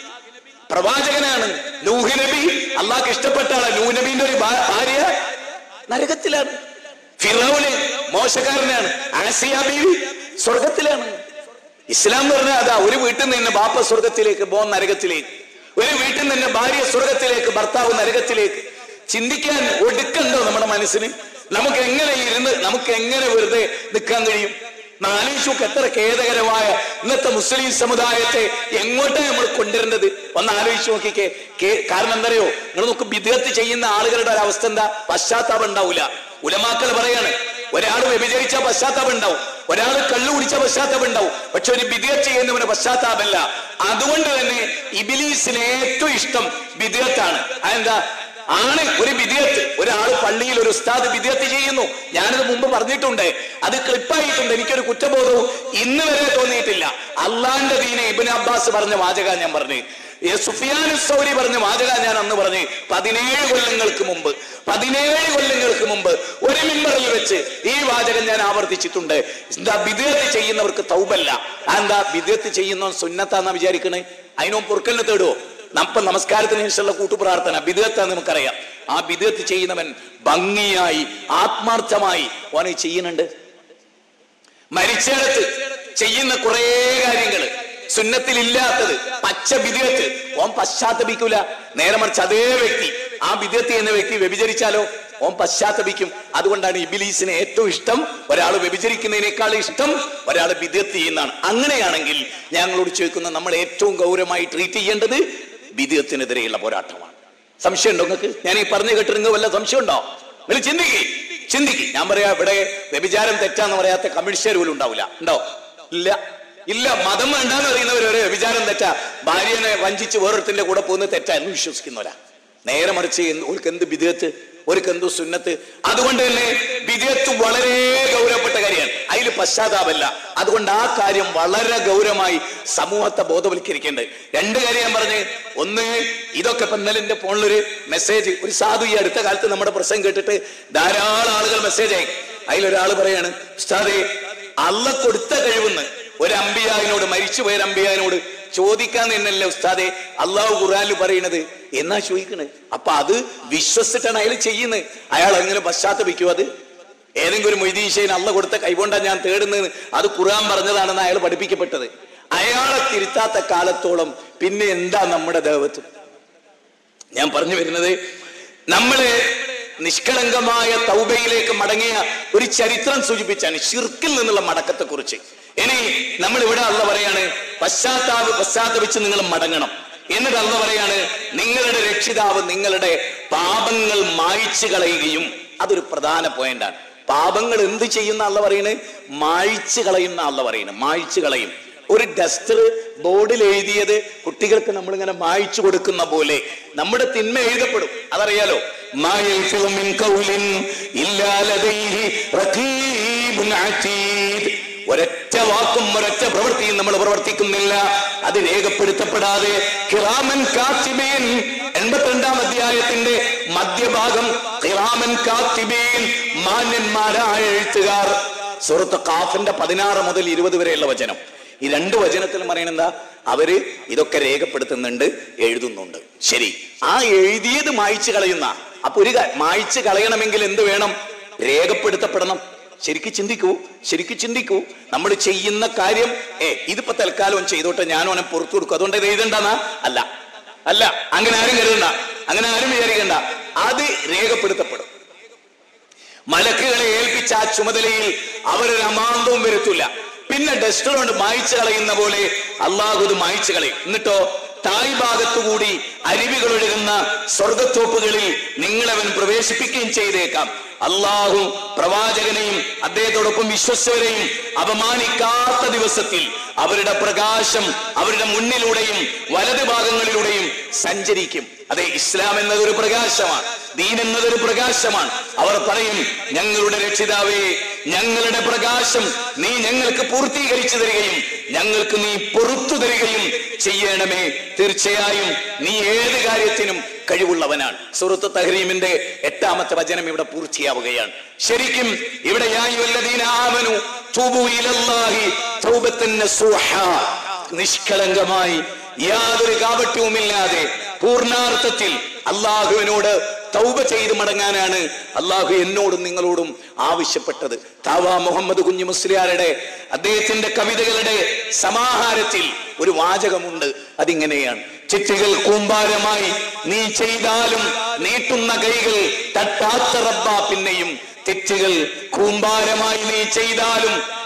പ്രവാചകനാണ് നൂഹ് നബി അള്ളാഹ്ക്ക് ഇഷ്ടപ്പെട്ട ആളാണ് നൂഹ് നബിന്റെ ഒരു ഭാ- ഭാര്യ നരകത്തിലാണ് ഫിറൌന് മോശക്കാരനാണ് ആസിയ ബീവി സ്വർഗത്തിലാണ് ഇസ്ലാം എന്ന് പറഞ്ഞാൽ അതാ ഒരു വീട്ടിൽ നിന്ന് ബാപ്പ സ്വർഗത്തിലേക്ക് ബോൻ നരകത്തിലേക്ക് ഒരു വീട്ടിൽ നിന്ന് ഭാര്യ സ്വർഗത്തിലേക്ക് ഭർത്താവ് നരകത്തിലേക്ക് ചിന്തിക്കാൻ ഒടുക്കണ്ടോ നമ്മുടെ മനസ്സിന് നമുക്ക് എങ്ങനെ ഇരുന്ന് നമുക്ക് എങ്ങനെ വെറുതെ നിൽക്കാൻ കഴിയും നാലിശുക്ക് എത്ര ഖേദകരമായ ഇന്നത്തെ മുസ്ലിം സമുദായത്തെ എങ്ങോട്ടാണ് നമ്മൾ കൊണ്ടുവരേണ്ടത് ഒന്ന് ആലോചിച്ച് നോക്കിക്കേ കേ- കാരണം എന്തറിയോ നിങ്ങൾ നോക്ക് വിദഗ്ധ ചെയ്യുന്ന ആളുകളുടെ ഒരു അവസ്ഥ എന്താ പശ്ചാത്താപം ഉണ്ടാവില്ല ഉലമാക്കൾ പറയാണ് ഒരാൾ വ്യഭിചരിച്ച പശ്ചാത്താപം ഉണ്ടാവും ഒരാൾ കള്ളു കുടിച്ച പശ്ചാത്താപം ഉണ്ടാവും പക്ഷെ ഒരു വിദ്യ ചെയ്യുന്നവന് പശ്ചാത്താപമല്ല അതുകൊണ്ട് തന്നെ ഇബിലീസിന് ഏറ്റവും ഇഷ്ടം വിദ്യത്താണ് അതെന്താ ആണ് ഒരു വിദ്യത്ത് ഒരാൾ പള്ളിയിൽ ഒരു ഉസ്താദ് വിദ്യത്ത് ചെയ്യുന്നു ഞാനത് മുമ്പ് പറഞ്ഞിട്ടുണ്ട് അത് ക്ലിപ്പായിട്ടുണ്ട് എനിക്കൊരു കുറ്റബോധവും ഇന്ന് വരെ തോന്നിയിട്ടില്ല അള്ളാന്റെ ദീനെ ഇബിൻ അബ്ബാസ് പറഞ്ഞ വാചക ഞാൻ പറഞ്ഞു ഏ, സുഫിയാൻ സൗരി പറഞ്ഞ വാചക ഞാൻ അന്ന് പറഞ്ഞു പതിനേഴ് കൊല്ലങ്ങൾക്ക് മുമ്പ് പതിനേഴ് കൊല്ലങ്ങൾക്ക് മുമ്പ് ഒരു മിമ്പറിൽ വെച്ച് ഈ വാചകം ഞാൻ ആവർത്തിച്ചിട്ടുണ്ട് എന്താ വിദ്യത്ത് ചെയ്യുന്നവർക്ക് തൗബല്ല എന്താ വിദ്യത്ത് ചെയ്യുന്ന സുന്നത്താന്നാ വിചാരിക്കണേ അതിനോ പൊറുക്കലിനെ തേടുവോ നമ്മ നമസ്കാരത്തിന് ശേഷമുള്ള കൂട്ടുപ്രാർത്ഥന ബിദത്താന്ന് നമുക്കറിയാം ആ ബിദത്ത് ചെയ്യുന്നവൻ ഭംഗിയായി ആത്മാർത്ഥമായി ഓനെ ചെയ്യുന്നുണ്ട് മരിച്ചിടത്ത് ചെയ്യുന്ന കുറേ കാര്യങ്ങള് സുന്നത്തിലില്ലാത്തത് പച്ച വിദ്യത്ത് ഓൻ പശ്ചാത്തപിക്കൂല നേരെ മറിച്ച് അതേ വ്യക്തി ആ വിദ്യത്ത് എന്ന വ്യക്തി വ്യഭിചരിച്ചാലോ ഓൻ പശ്ചാത്തപിക്കും അതുകൊണ്ടാണ് ഇബിലീസിന് ഏറ്റവും ഇഷ്ടം ഒരാൾ വ്യഭിചരിക്കുന്നതിനേക്കാൾ ഇഷ്ടം ഒരാൾ വിദ്യത്ത് ചെയ്യുന്നതാണ് അങ്ങനെയാണെങ്കിൽ ഞങ്ങളോട് ചോദിക്കുന്ന നമ്മൾ ഏറ്റവും ഗൗരവമായി ട്രീറ്റ് ചെയ്യേണ്ടത് വിദ്യത്തിനെതിരെയുള്ള പോരാട്ടമാണ് സംശയമുണ്ടോ നിങ്ങൾക്ക് ഞാൻ ഈ പറഞ്ഞു കേട്ടിരുന്നത് വല്ല സംശയമുണ്ടോ നിങ്ങൾ ചിന്തിക്കേ ചിന്തിക്ക് ഞാൻ പറയാ ഇവിടെ വ്യഭിചാരം തെറ്റാന്ന് പറയാത്ത കമ്മ്യൂണിസ്റ്റുകാർ പോലും ഉണ്ടാവില്ല ഉണ്ടോ ഇല്ല ഇല്ല മതം വേണ്ടാന്ന് അറിയുന്നവർ ഒരു വ്യഭിചാരം തെറ്റാ ഭാര്യനെ വഞ്ചിച്ച് വേറൊരുത്തിന്റെ കൂടെ പോകുന്നത് തെറ്റാ എന്ന് വിശ്വസിക്കുന്നവരാ നേരെ മറിച്ച് എന്ത്- ഓർക്ക് എന്ത് വിധേയത്ത് ഓർക്ക് എന്തു സുന്നത്ത് അതുകൊണ്ട് തന്നെ വിധേയത്ത് വളരെ ഗൗരവപ്പെട്ട കാര്യമാണ് അതിൽ പശ്ചാത്താപമല്ല അതുകൊണ്ട് ആ കാര്യം വളരെ ഗൗരവമായി സമൂഹത്തെ ബോധവൽക്കരിക്കേണ്ടത് രണ്ട് കാര്യം ഞാൻ പറഞ്ഞ് ഒന്ന് ഇതൊക്കെ ഇപ്പൊ ഇന്നലെ എന്റെ ഫോണിലൊരു മെസ്സേജ് ഒരു സാധു ഈ അടുത്ത കാലത്ത് നമ്മുടെ പ്രസംഗം കേട്ടിട്ട് ധാരാളം ആളുകൾ മെസ്സേജ് അയക്കും അതിലൊരാൾ പറയാണ് ഉസ്താദേ അള്ള കൊടുത്ത കഴിവെന്ന് ഒരു അമ്പിയാവിനോട് മരിച്ചുപോയ ഒരു അമ്പിയാവിനോട് ചോദിക്കാൻ തന്നെയല്ലേ ഉസ്താദെ അള്ളാഹു ഖുറാനിൽ പറയണത് എന്നാ ചോദിക്കണത് അപ്പൊ അത് വിശ്വസിച്ചിട്ടാണ് അയാൾ ചെയ്യുന്നത് അയാൾ എങ്ങനെ പശ്ചാത്തപിക്കും അത് ഏതെങ്കിലും ഒരു മൊയ്തീശയിൽ അള്ള കൊടുത്ത കൈകൊണ്ടാണ് ഞാൻ തേടുന്നത് അത് ഖുർആൻ പറഞ്ഞതാണെന്ന് അയാൾ പഠിപ്പിക്കപ്പെട്ടത് അയാളെ തിരുത്താത്ത കാലത്തോളം പിന്നെ എന്താ നമ്മുടെ ദേവത്വം ഞാൻ പറഞ്ഞു വരുന്നത് നമ്മള് നിഷ്കളങ്കമായ തൗബയിലേക്ക് മടങ്ങിയ ഒരു ചരിത്രം സൂചിപ്പിച്ചാണ് ഷിർക്കിൽ നിന്നുള്ള മടക്കത്തെ കുറിച്ച് ഇനി നമ്മൾ ഇവിടെ അല്ല പറയാണ് പശ്ചാത്താപ പശ്ചാത്തപിച്ച് നിങ്ങൾ മടങ്ങണം എന്നിട്ട് അല്ല പറയാണ് നിങ്ങളുടെ രക്ഷിതാവ് നിങ്ങളുടെ പാപങ്ങൾ മായ്ച്ചു കളയുകയും അതൊരു പ്രധാന പോയിന്റാണ് പാപങ്ങൾ എന്ത് ചെയ്യുന്ന അല്ല പറയുന്നത് മായ്ച്ചു കളയുന്ന അല്ല പറയുന്നത് മായ്ച്ചു കളയും ഒരു ഡസ്റ്റർ ബോർഡിൽ എഴുതിയത് കുട്ടികൾക്ക് നമ്മളിങ്ങനെ മായ്ച്ചു കൊടുക്കുന്ന പോലെ നമ്മുടെ തിന്മ എഴുതപ്പെടും അതറിയാലോ മാ യൽഫിളു മിൻ ഖൗലിൻ ഇല്ലാ ലദൈഹി റഖീബുൻ അതീദ്. ഒരൊറ്റ വാക്കും ഒരൊറ്റ പ്രവൃത്തിയും നമ്മൾ പ്രവർത്തിക്കുന്നില്ല അത് രേഖപ്പെടുത്തപ്പെടാതെ കിറാമൻ കാത്തിബീൻ എൺപത്തിരണ്ടാം അധ്യായത്തിന്റെ മധ്യഭാഗം കിറാമൻ കാത്തിബീൻ മാന്യന്മാരായ എഴുത്തുകാർ സുഹൃത്ത് കാഫിന്റെ പതിനാറ് മുതൽ ഇരുപത് വരെയുള്ള വചനം ഈ രണ്ട് വചനത്തിലും പറയുന്നത് എന്താ അവര് ഇതൊക്കെ രേഖപ്പെടുത്തുന്നുണ്ട് എഴുതുന്നുണ്ട് ശരി ആ എഴുതിയത് മായ്ച്ചു കളയുന്ന അപ്പൊ ഒരു കാ- മായ്ച്ചു കളയണമെങ്കിൽ എന്ത് വേണം രേഖപ്പെടുത്തപ്പെടണം ശരിക്ക് ചിന്തിക്കൂ ശരിക്ക് ചിന്തിക്കൂ നമ്മൾ ചെയ്യുന്ന കാര്യം ഏ ഇതിപ്പോ തൽക്കാലം ഓൻ ചെയ്തോട്ടെ ഞാനും അവനെ പുറത്തു കൊടുക്കും അതുകൊണ്ട് ഇത് എഴുതണ്ടെന്നാ അല്ല അല്ല അങ്ങനെ ആരും കരുതണ്ട അങ്ങനെ ആരും വിചാരിക്കണ്ട അത് രേഖപ്പെടുത്തപ്പെടും മലക്കുകളെ ഏൽപ്പിച്ച ആ ചുമതലയിൽ അവരൊരു അമാന്തവും വരുത്തില്ല പിന്നെ ഡസ്റ്റർ കൊണ്ട് മായ്ച്ചു കളയുന്ന പോലെ അള്ളാഹു ഇത് മായ്ച്ചു കളയും എന്നിട്ടോ തായ് ഭാഗത്തുകൂടി അരുവികൾ ഒഴുകുന്ന സ്വർഗത്തോപ്പുകളിൽ നിങ്ങളവൻ പ്രവേശിപ്പിക്കുകയും ചെയ്തേക്കാം അള്ളാഹു പ്രവാചകനെയും അദ്ദേഹത്തോടൊപ്പം വിശ്വസ്തരെയും അപമാനിക്കാത്ത ദിവസത്തിൽ അവരുടെ പ്രകാശം അവരുടെ മുന്നിലൂടെയും വലത് ഭാഗങ്ങളിലൂടെയും സഞ്ചരിക്കും അതെ ഇസ്ലാം എന്നതൊരു പ്രകാശമാണ് ദീൻ എന്നതൊരു പ്രകാശമാണ് അവർ പറയും ഞങ്ങളുടെ രക്ഷിതാവേ ഞങ്ങളുടെ പ്രകാശം നീ ഞങ്ങൾക്ക് പൂർത്തീകരിച്ചു തരികയും ഞങ്ങൾക്ക് നീ പൊറത്തു തരികയും ചെയ്യണമേ തീർച്ചയായും നീ ഏത് കാര്യത്തിനും കഴിവുള്ളവനാണ് സുഹൃത്ത് തഹരീമിന്റെ എട്ടാമത്തെ വചനം ഇവിടെ പൂർത്തിയാവുകയാണ് ശരിക്കും ഇവിടെ യാ അയ്യുഹല്ലദീന ആമനു തൂബു ഇലല്ലാഹി തൗബത്തൻ നസൂഹാ. നിഷ്കളങ്കമായി യാതൊരു കാപട്യവുമില്ലാതെ പൂർണാർത്ഥത്തിൽ അള്ളാഹുവിനോട് തൗബ ചെയ്ത് മടങ്ങാനാണ് അള്ളാഹു എന്നോടും നിങ്ങളോടും ആവശ്യപ്പെട്ടത് താവ മുഹമ്മദ് കുഞ്ഞു മുസ്ലിയാരുടെ അദ്ദേഹത്തിന്റെ കവിതകളുടെ സമാഹാരത്തിൽ ഒരു വാചകമുണ്ട് അതിങ്ങനെയാണ് ചിറ്റുകൾ കൂമ്പാരമായി നീ ചെയ്താലും നീട്ടുന്ന കൈകൾ തട്ടാത്ത റബ്ബ പിന്നെയും തെറ്റുകൾ കൂമ്പാരമായി നീ ചെയ്താലും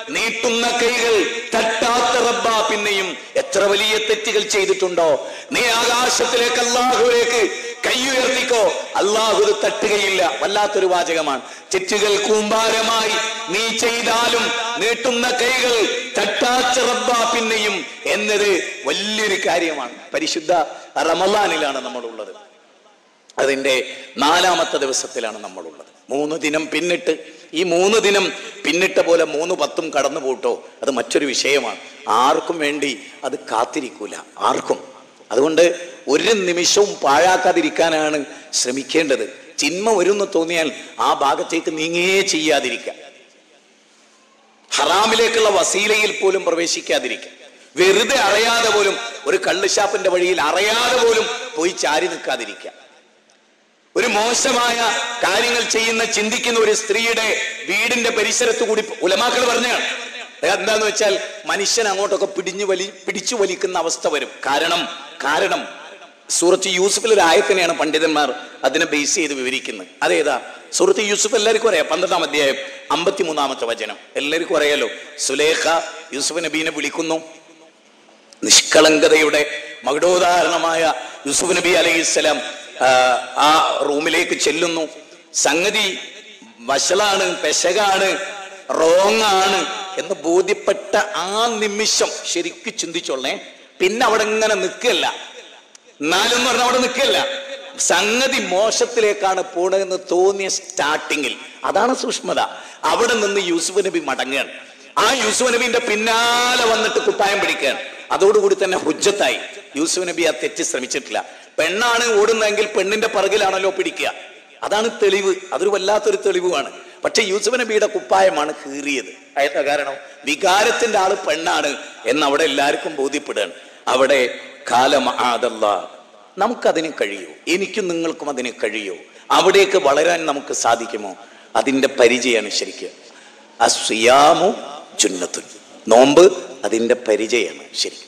നീട്ടുന്ന കൈകൾ തട്ടാത്ത റബ്ബ പിന്നെയും എത്ര വലിയ തെറ്റുകൾ ചെയ്തിട്ടുണ്ടോ നീ ആകാശത്തിലേക്ക് അള്ളാഹുവിലേക്ക് കൈ ഉയർത്തിക്കോ അള്ളാഹു ഇത് തട്ടുകയില്ല വല്ലാത്തൊരു വാചകമാണ് തെറ്റുകൾ കൂമ്പാരമായി നീ ചെയ്താലും നീട്ടുന്ന കൈകൾ തട്ടാച്ച റബ്ബ പിന്നെയും എന്നത് വലിയൊരു കാര്യമാണ് പരിശുദ്ധ റമലാനിലാണ് നമ്മളുള്ളത് അതിന്റെ നാലാമത്തെ ദിവസത്തിലാണ് നമ്മളുള്ളത് മൂന്ന് ദിനം പിന്നിട്ട് ഈ മൂന്ന് ദിനം പിന്നിട്ട പോലെ മൂന്ന് പത്തും കടന്നു പോട്ടോ അത് മറ്റൊരു വിഷയമാണ് ആർക്കും വേണ്ടി അത് കാത്തിരിക്കൂല ആർക്കും അതുകൊണ്ട് ഒരു നിമിഷവും പാഴാക്കാതിരിക്കാനാണ് ശ്രമിക്കേണ്ടത് ചിന്മ വരുമെന്ന് തോന്നിയാൽ ആ ഭാഗത്തേക്ക് നീങ്ങേ ചെയ്യാതിരിക്കുക ഹറാമിലേക്കുള്ള വസീലയിൽ പോലും പ്രവേശിക്കാതിരിക്കുക വെറുതെ അറിയാതെ പോലും ഒരു കള്ളുഷാപ്പിന്റെ വഴിയിൽ അറിയാതെ പോലും പോയി ചാരി നിൽക്കാതിരിക്കുക ഒരു മോശമായ കാര്യങ്ങൾ ചെയ്യുന്ന ചിന്തിക്കുന്ന ഒരു സ്ത്രീയുടെ വീടിന്റെ പരിസരത്ത് കൂടി ഉലമാക്കൾ പറഞ്ഞാണ് എന്താന്ന് വെച്ചാൽ മനുഷ്യൻ അങ്ങോട്ടൊക്കെ പിടിഞ്ഞു വലി പിടിച്ചു വലിക്കുന്ന അവസ്ഥ വരും കാരണം കാരണം സൂറത്ത് യൂസുഫിൽ ഒരു ആയത്തിനെയാണ് പണ്ഡിതന്മാർ അതിനെ ബേസ് ചെയ്ത് വിവരിക്കുന്നത് അതേതാ സൂറത്ത് യൂസുഫ് എല്ലാവർക്കും അറിയാം പന്ത്രണ്ടാം അധ്യായം അമ്പത്തിമൂന്നാമത്തെ വചനം എല്ലാവർക്കും അറിയാലോ സുലേഖ യൂസുഫ് നബീനെ വിളിക്കുന്നു നിഷ്കളങ്കതയുടെ മകുടോദാഹരണമായ യൂസുഫ് നബി അലൈഹിസ്സലാം ആ, ആ റൂമിലേക്ക് ചെല്ലുന്നു സംഗതി വഷളാണ് പെശകാണ് റോങ് ആണ് എന്ന് ബോധ്യപ്പെട്ട ആ നിമിഷം ശരിക്കും ചിന്തിച്ചോളേ പിന്നെ അവിടെ ഇങ്ങനെ നിൽക്കല്ല എന്നാലും പറഞ്ഞ അവിടെ നിൽക്കല്ല സംഗതി മോശത്തിലേക്കാണ് പോണതെന്ന് തോന്നിയ സ്റ്റാർട്ടിങ്ങിൽ അതാണ് സൂക്ഷ്മത അവിടെ നിന്ന് യൂസുഫ് നബി മടങ്ങുകയാണ് ആ യൂസുഫ് നബിന്റെ പിന്നാലെ വന്നിട്ട് കുപ്പായം പിടിക്കുകയാണ് അതോടുകൂടി തന്നെ ഹുജ്ജത്തായി യൂസുഫ് നബി ആ തെറ്റ് ശ്രമിച്ചിട്ടില്ല പെണ്ണാണ് ഓടുന്നതെങ്കിൽ പെണ്ണിന്റെ പറകിലാണല്ലോ പിടിക്കുക അതാണ് തെളിവ് അതൊരു വല്ലാത്തൊരു തെളിവുമാണ് പക്ഷെ യൂസുഫ് നബിയുടെ കുപ്പായമാണ് കീറിയത് അയത്ത കാരണം വികാരത്തിന്റെ ആള് പെണ്ണാണ് എന്ന് അവിടെ എല്ലാവർക്കും ബോധ്യപ്പെടുകയാണ് അവിടെ കാലം ആദല്ല നമുക്കതിന് കഴിയൂ എനിക്കും നിങ്ങൾക്കും അതിന് കഴിയൂ അവിടേക്ക് വളരാൻ നമുക്ക് സാധിക്കുമോ അതിന്റെ പരിചയമാണ് ശരിക്കും അസ്യാമു ജുന്നത്തുൻ നോമ്പ് അതിന്റെ പരിചയമാണ് ശരി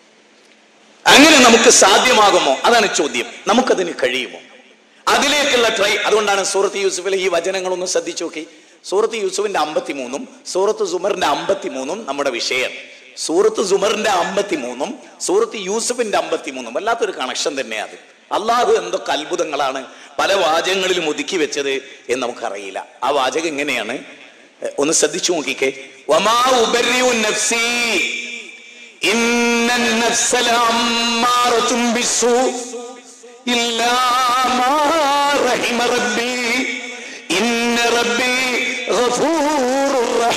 അങ്ങനെ നമുക്ക് സാധ്യമാകുമോ അതാണ് ചോദ്യം നമുക്കതിന് കഴിയുമോ അതിലേക്കുള്ള ട്രൈ അതുകൊണ്ടാണ് സൂറത്ത് യൂസുഫിലെ ഈ വചനങ്ങളൊന്ന് ശ്രദ്ധിച്ചു നോക്കി സൂറത്ത് യൂസുഫിന്റെ അമ്പത്തിമൂന്നും സൂറത്ത് സുമറിന്റെ അമ്പത്തിമൂന്നും നമ്മുടെ വിഷയം സൂറത്ത് സുമറിന്റെ അമ്പത്തിമൂന്നും സൂറത്ത് യൂസുഫിന്റെ അമ്പത്തിമൂന്നും വല്ലാത്തൊരു കണക്ഷൻ തന്നെയാണ് അത് അള്ളാഹു എന്തൊക്കെ അത്ഭുതങ്ങളാണ് പല വാചകങ്ങളിലും ഒതുക്കി വെച്ചത് എന്ന് നമുക്കറിയില്ല ആ വാചകം എങ്ങനെയാണ് എ, ഒന്ന് ശ്രദ്ധിച്ചു നോക്കിക്കേ വമാ ഉബരിയു നഫ്സി ഇന്ന النفس لأمارة بالسوء إلا ما رحم ربي إن ربي غفور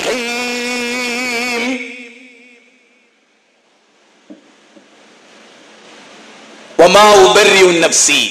رحيم وما أبرئ نفسي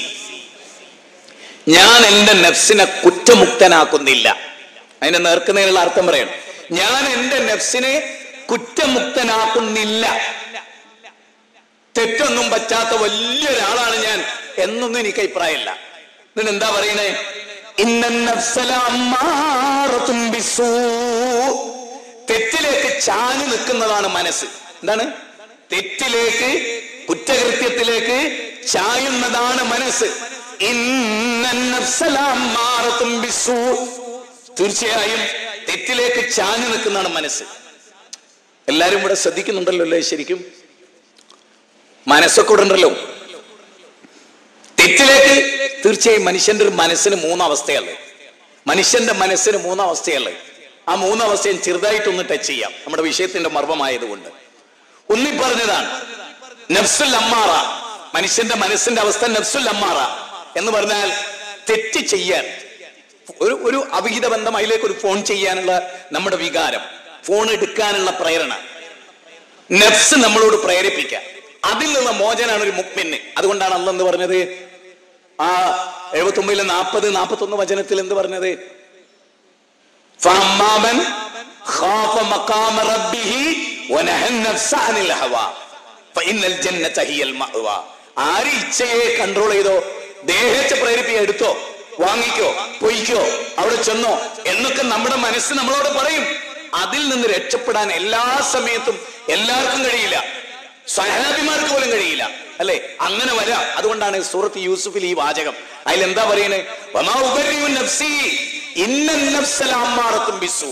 ഞാൻ എന്റെ നഫ്സിനെ കുറ്റമുക്തനാക്കുന്നില്ല അതിന്റെ നേർക്കുന്നതിനുള്ള അർത്ഥം പറയണം ഞാൻ എന്റെ നഫ്സിനെ കുറ്റമുക്തനാക്കുന്നില്ല തെറ്റൊന്നും പറ്റാത്ത വലിയൊരാളാണ് ഞാൻ എന്നൊന്നും എനിക്ക് അഭിപ്രായമില്ല എന്നിട്ട് എന്താ പറയണേ ഇന്ന നഫ്സല അമ്മാറത്തും ബിസ്സൂ. തെറ്റിലേക്ക് ചാഞ്ഞു നിൽക്കുന്നതാണ് മനസ്സ് എന്താണ് തെറ്റിലേക്ക് കുറ്റകൃത്യത്തിലേക്ക് ചായുന്നതാണ് മനസ്സ് ഇന്ന നഫ്സല അമ്മാറത്തും ബിസ്സൂ. തീർച്ചയായും തെറ്റിലേക്ക് ചാഞ്ഞു നിൽക്കുന്നതാണ് മനസ്സ് എല്ലാരും ഇവിടെ ശ്രദ്ധിക്കുന്നുണ്ടല്ലോ അല്ലേ ശരിക്കും മനസ്സൊക്കെ ഇവിടെ ഉണ്ടല്ലോ തെറ്റിലേക്ക് തീർച്ചയായും മനുഷ്യന്റെ ഒരു മനസ്സിന് മൂന്നവസ്ഥയല്ലേ മനുഷ്യന്റെ മനസ്സിന് മൂന്നവസ്ഥയല്ലേ ആ മൂന്നവസ്ഥയും ചെറുതായിട്ടൊന്ന് ടച്ച് ചെയ്യാം നമ്മുടെ വിഷയത്തിന്റെ മർമ്മമായതുകൊണ്ട് ഒന്നി പറഞ്ഞതാണ് നഫ്സുൽ അമ്മാറ മനുഷ്യന്റെ മനസ്സിന്റെ അവസ്ഥ നഫ്സുൽ അമ്മാറ എന്ന് പറഞ്ഞാൽ തെറ്റ് ചെയ്യാൻ ഒരു ഒരു അവിഹിത ബന്ധം അതിലേക്ക് ഒരു ഫോൺ ചെയ്യാനുള്ള നമ്മുടെ വികാരം ഫോൺ എടുക്കാനുള്ള പ്രേരണ നഫ്സ് നമ്മളോട് പ്രേരിപ്പിക്കുക അതിൽ നിന്ന് മോചനാണ് ഒരു മുക്മിന് അതുകൊണ്ടാണ് അന്ന് എന്ത് പറഞ്ഞത് ആ എഴുപത്തി ഒമ്പതിലെ നാൽപ്പത് നാൽപ്പത്തി ഒന്ന് വചനത്തിൽ എന്ത് പറഞ്ഞത് ഫഅമ്മാമൻ ഖാഫ മഖാമ റബ്ബിഹി വനഹ النفس عن الهوى فإن الجنة هي المأوى ആര് ഇച്ഛയെ കൺട്രോൾ ചെയ്തോ ദേഹത്തെ പ്രേരിപ്പിക്കുക എടുത്തോ വാങ്ങിക്കോ പൊയ്ക്കോ അവിടെ ചെന്നോ എന്നൊക്കെ നമ്മുടെ മനസ്സ് നമ്മളോട് പറയും അതിൽ നിന്ന് രക്ഷപ്പെടാൻ എല്ലാ സമയത്തും എല്ലാവർക്കും കഴിയില്ല സഹാബിമാർക്ക് പോലും കഴിയില്ല അല്ലെ അങ്ങനെ വരാം അതുകൊണ്ടാണ് സൂറത്ത് യൂസുഫിൽ ഈ വാചകം അതിൽ എന്താ പറയുന്നത് വമാ ഉബരിയു നഫ്സി ഇന്ന നഫ്സ ലഅമ്മാറത്തും ബിസ്സൂ.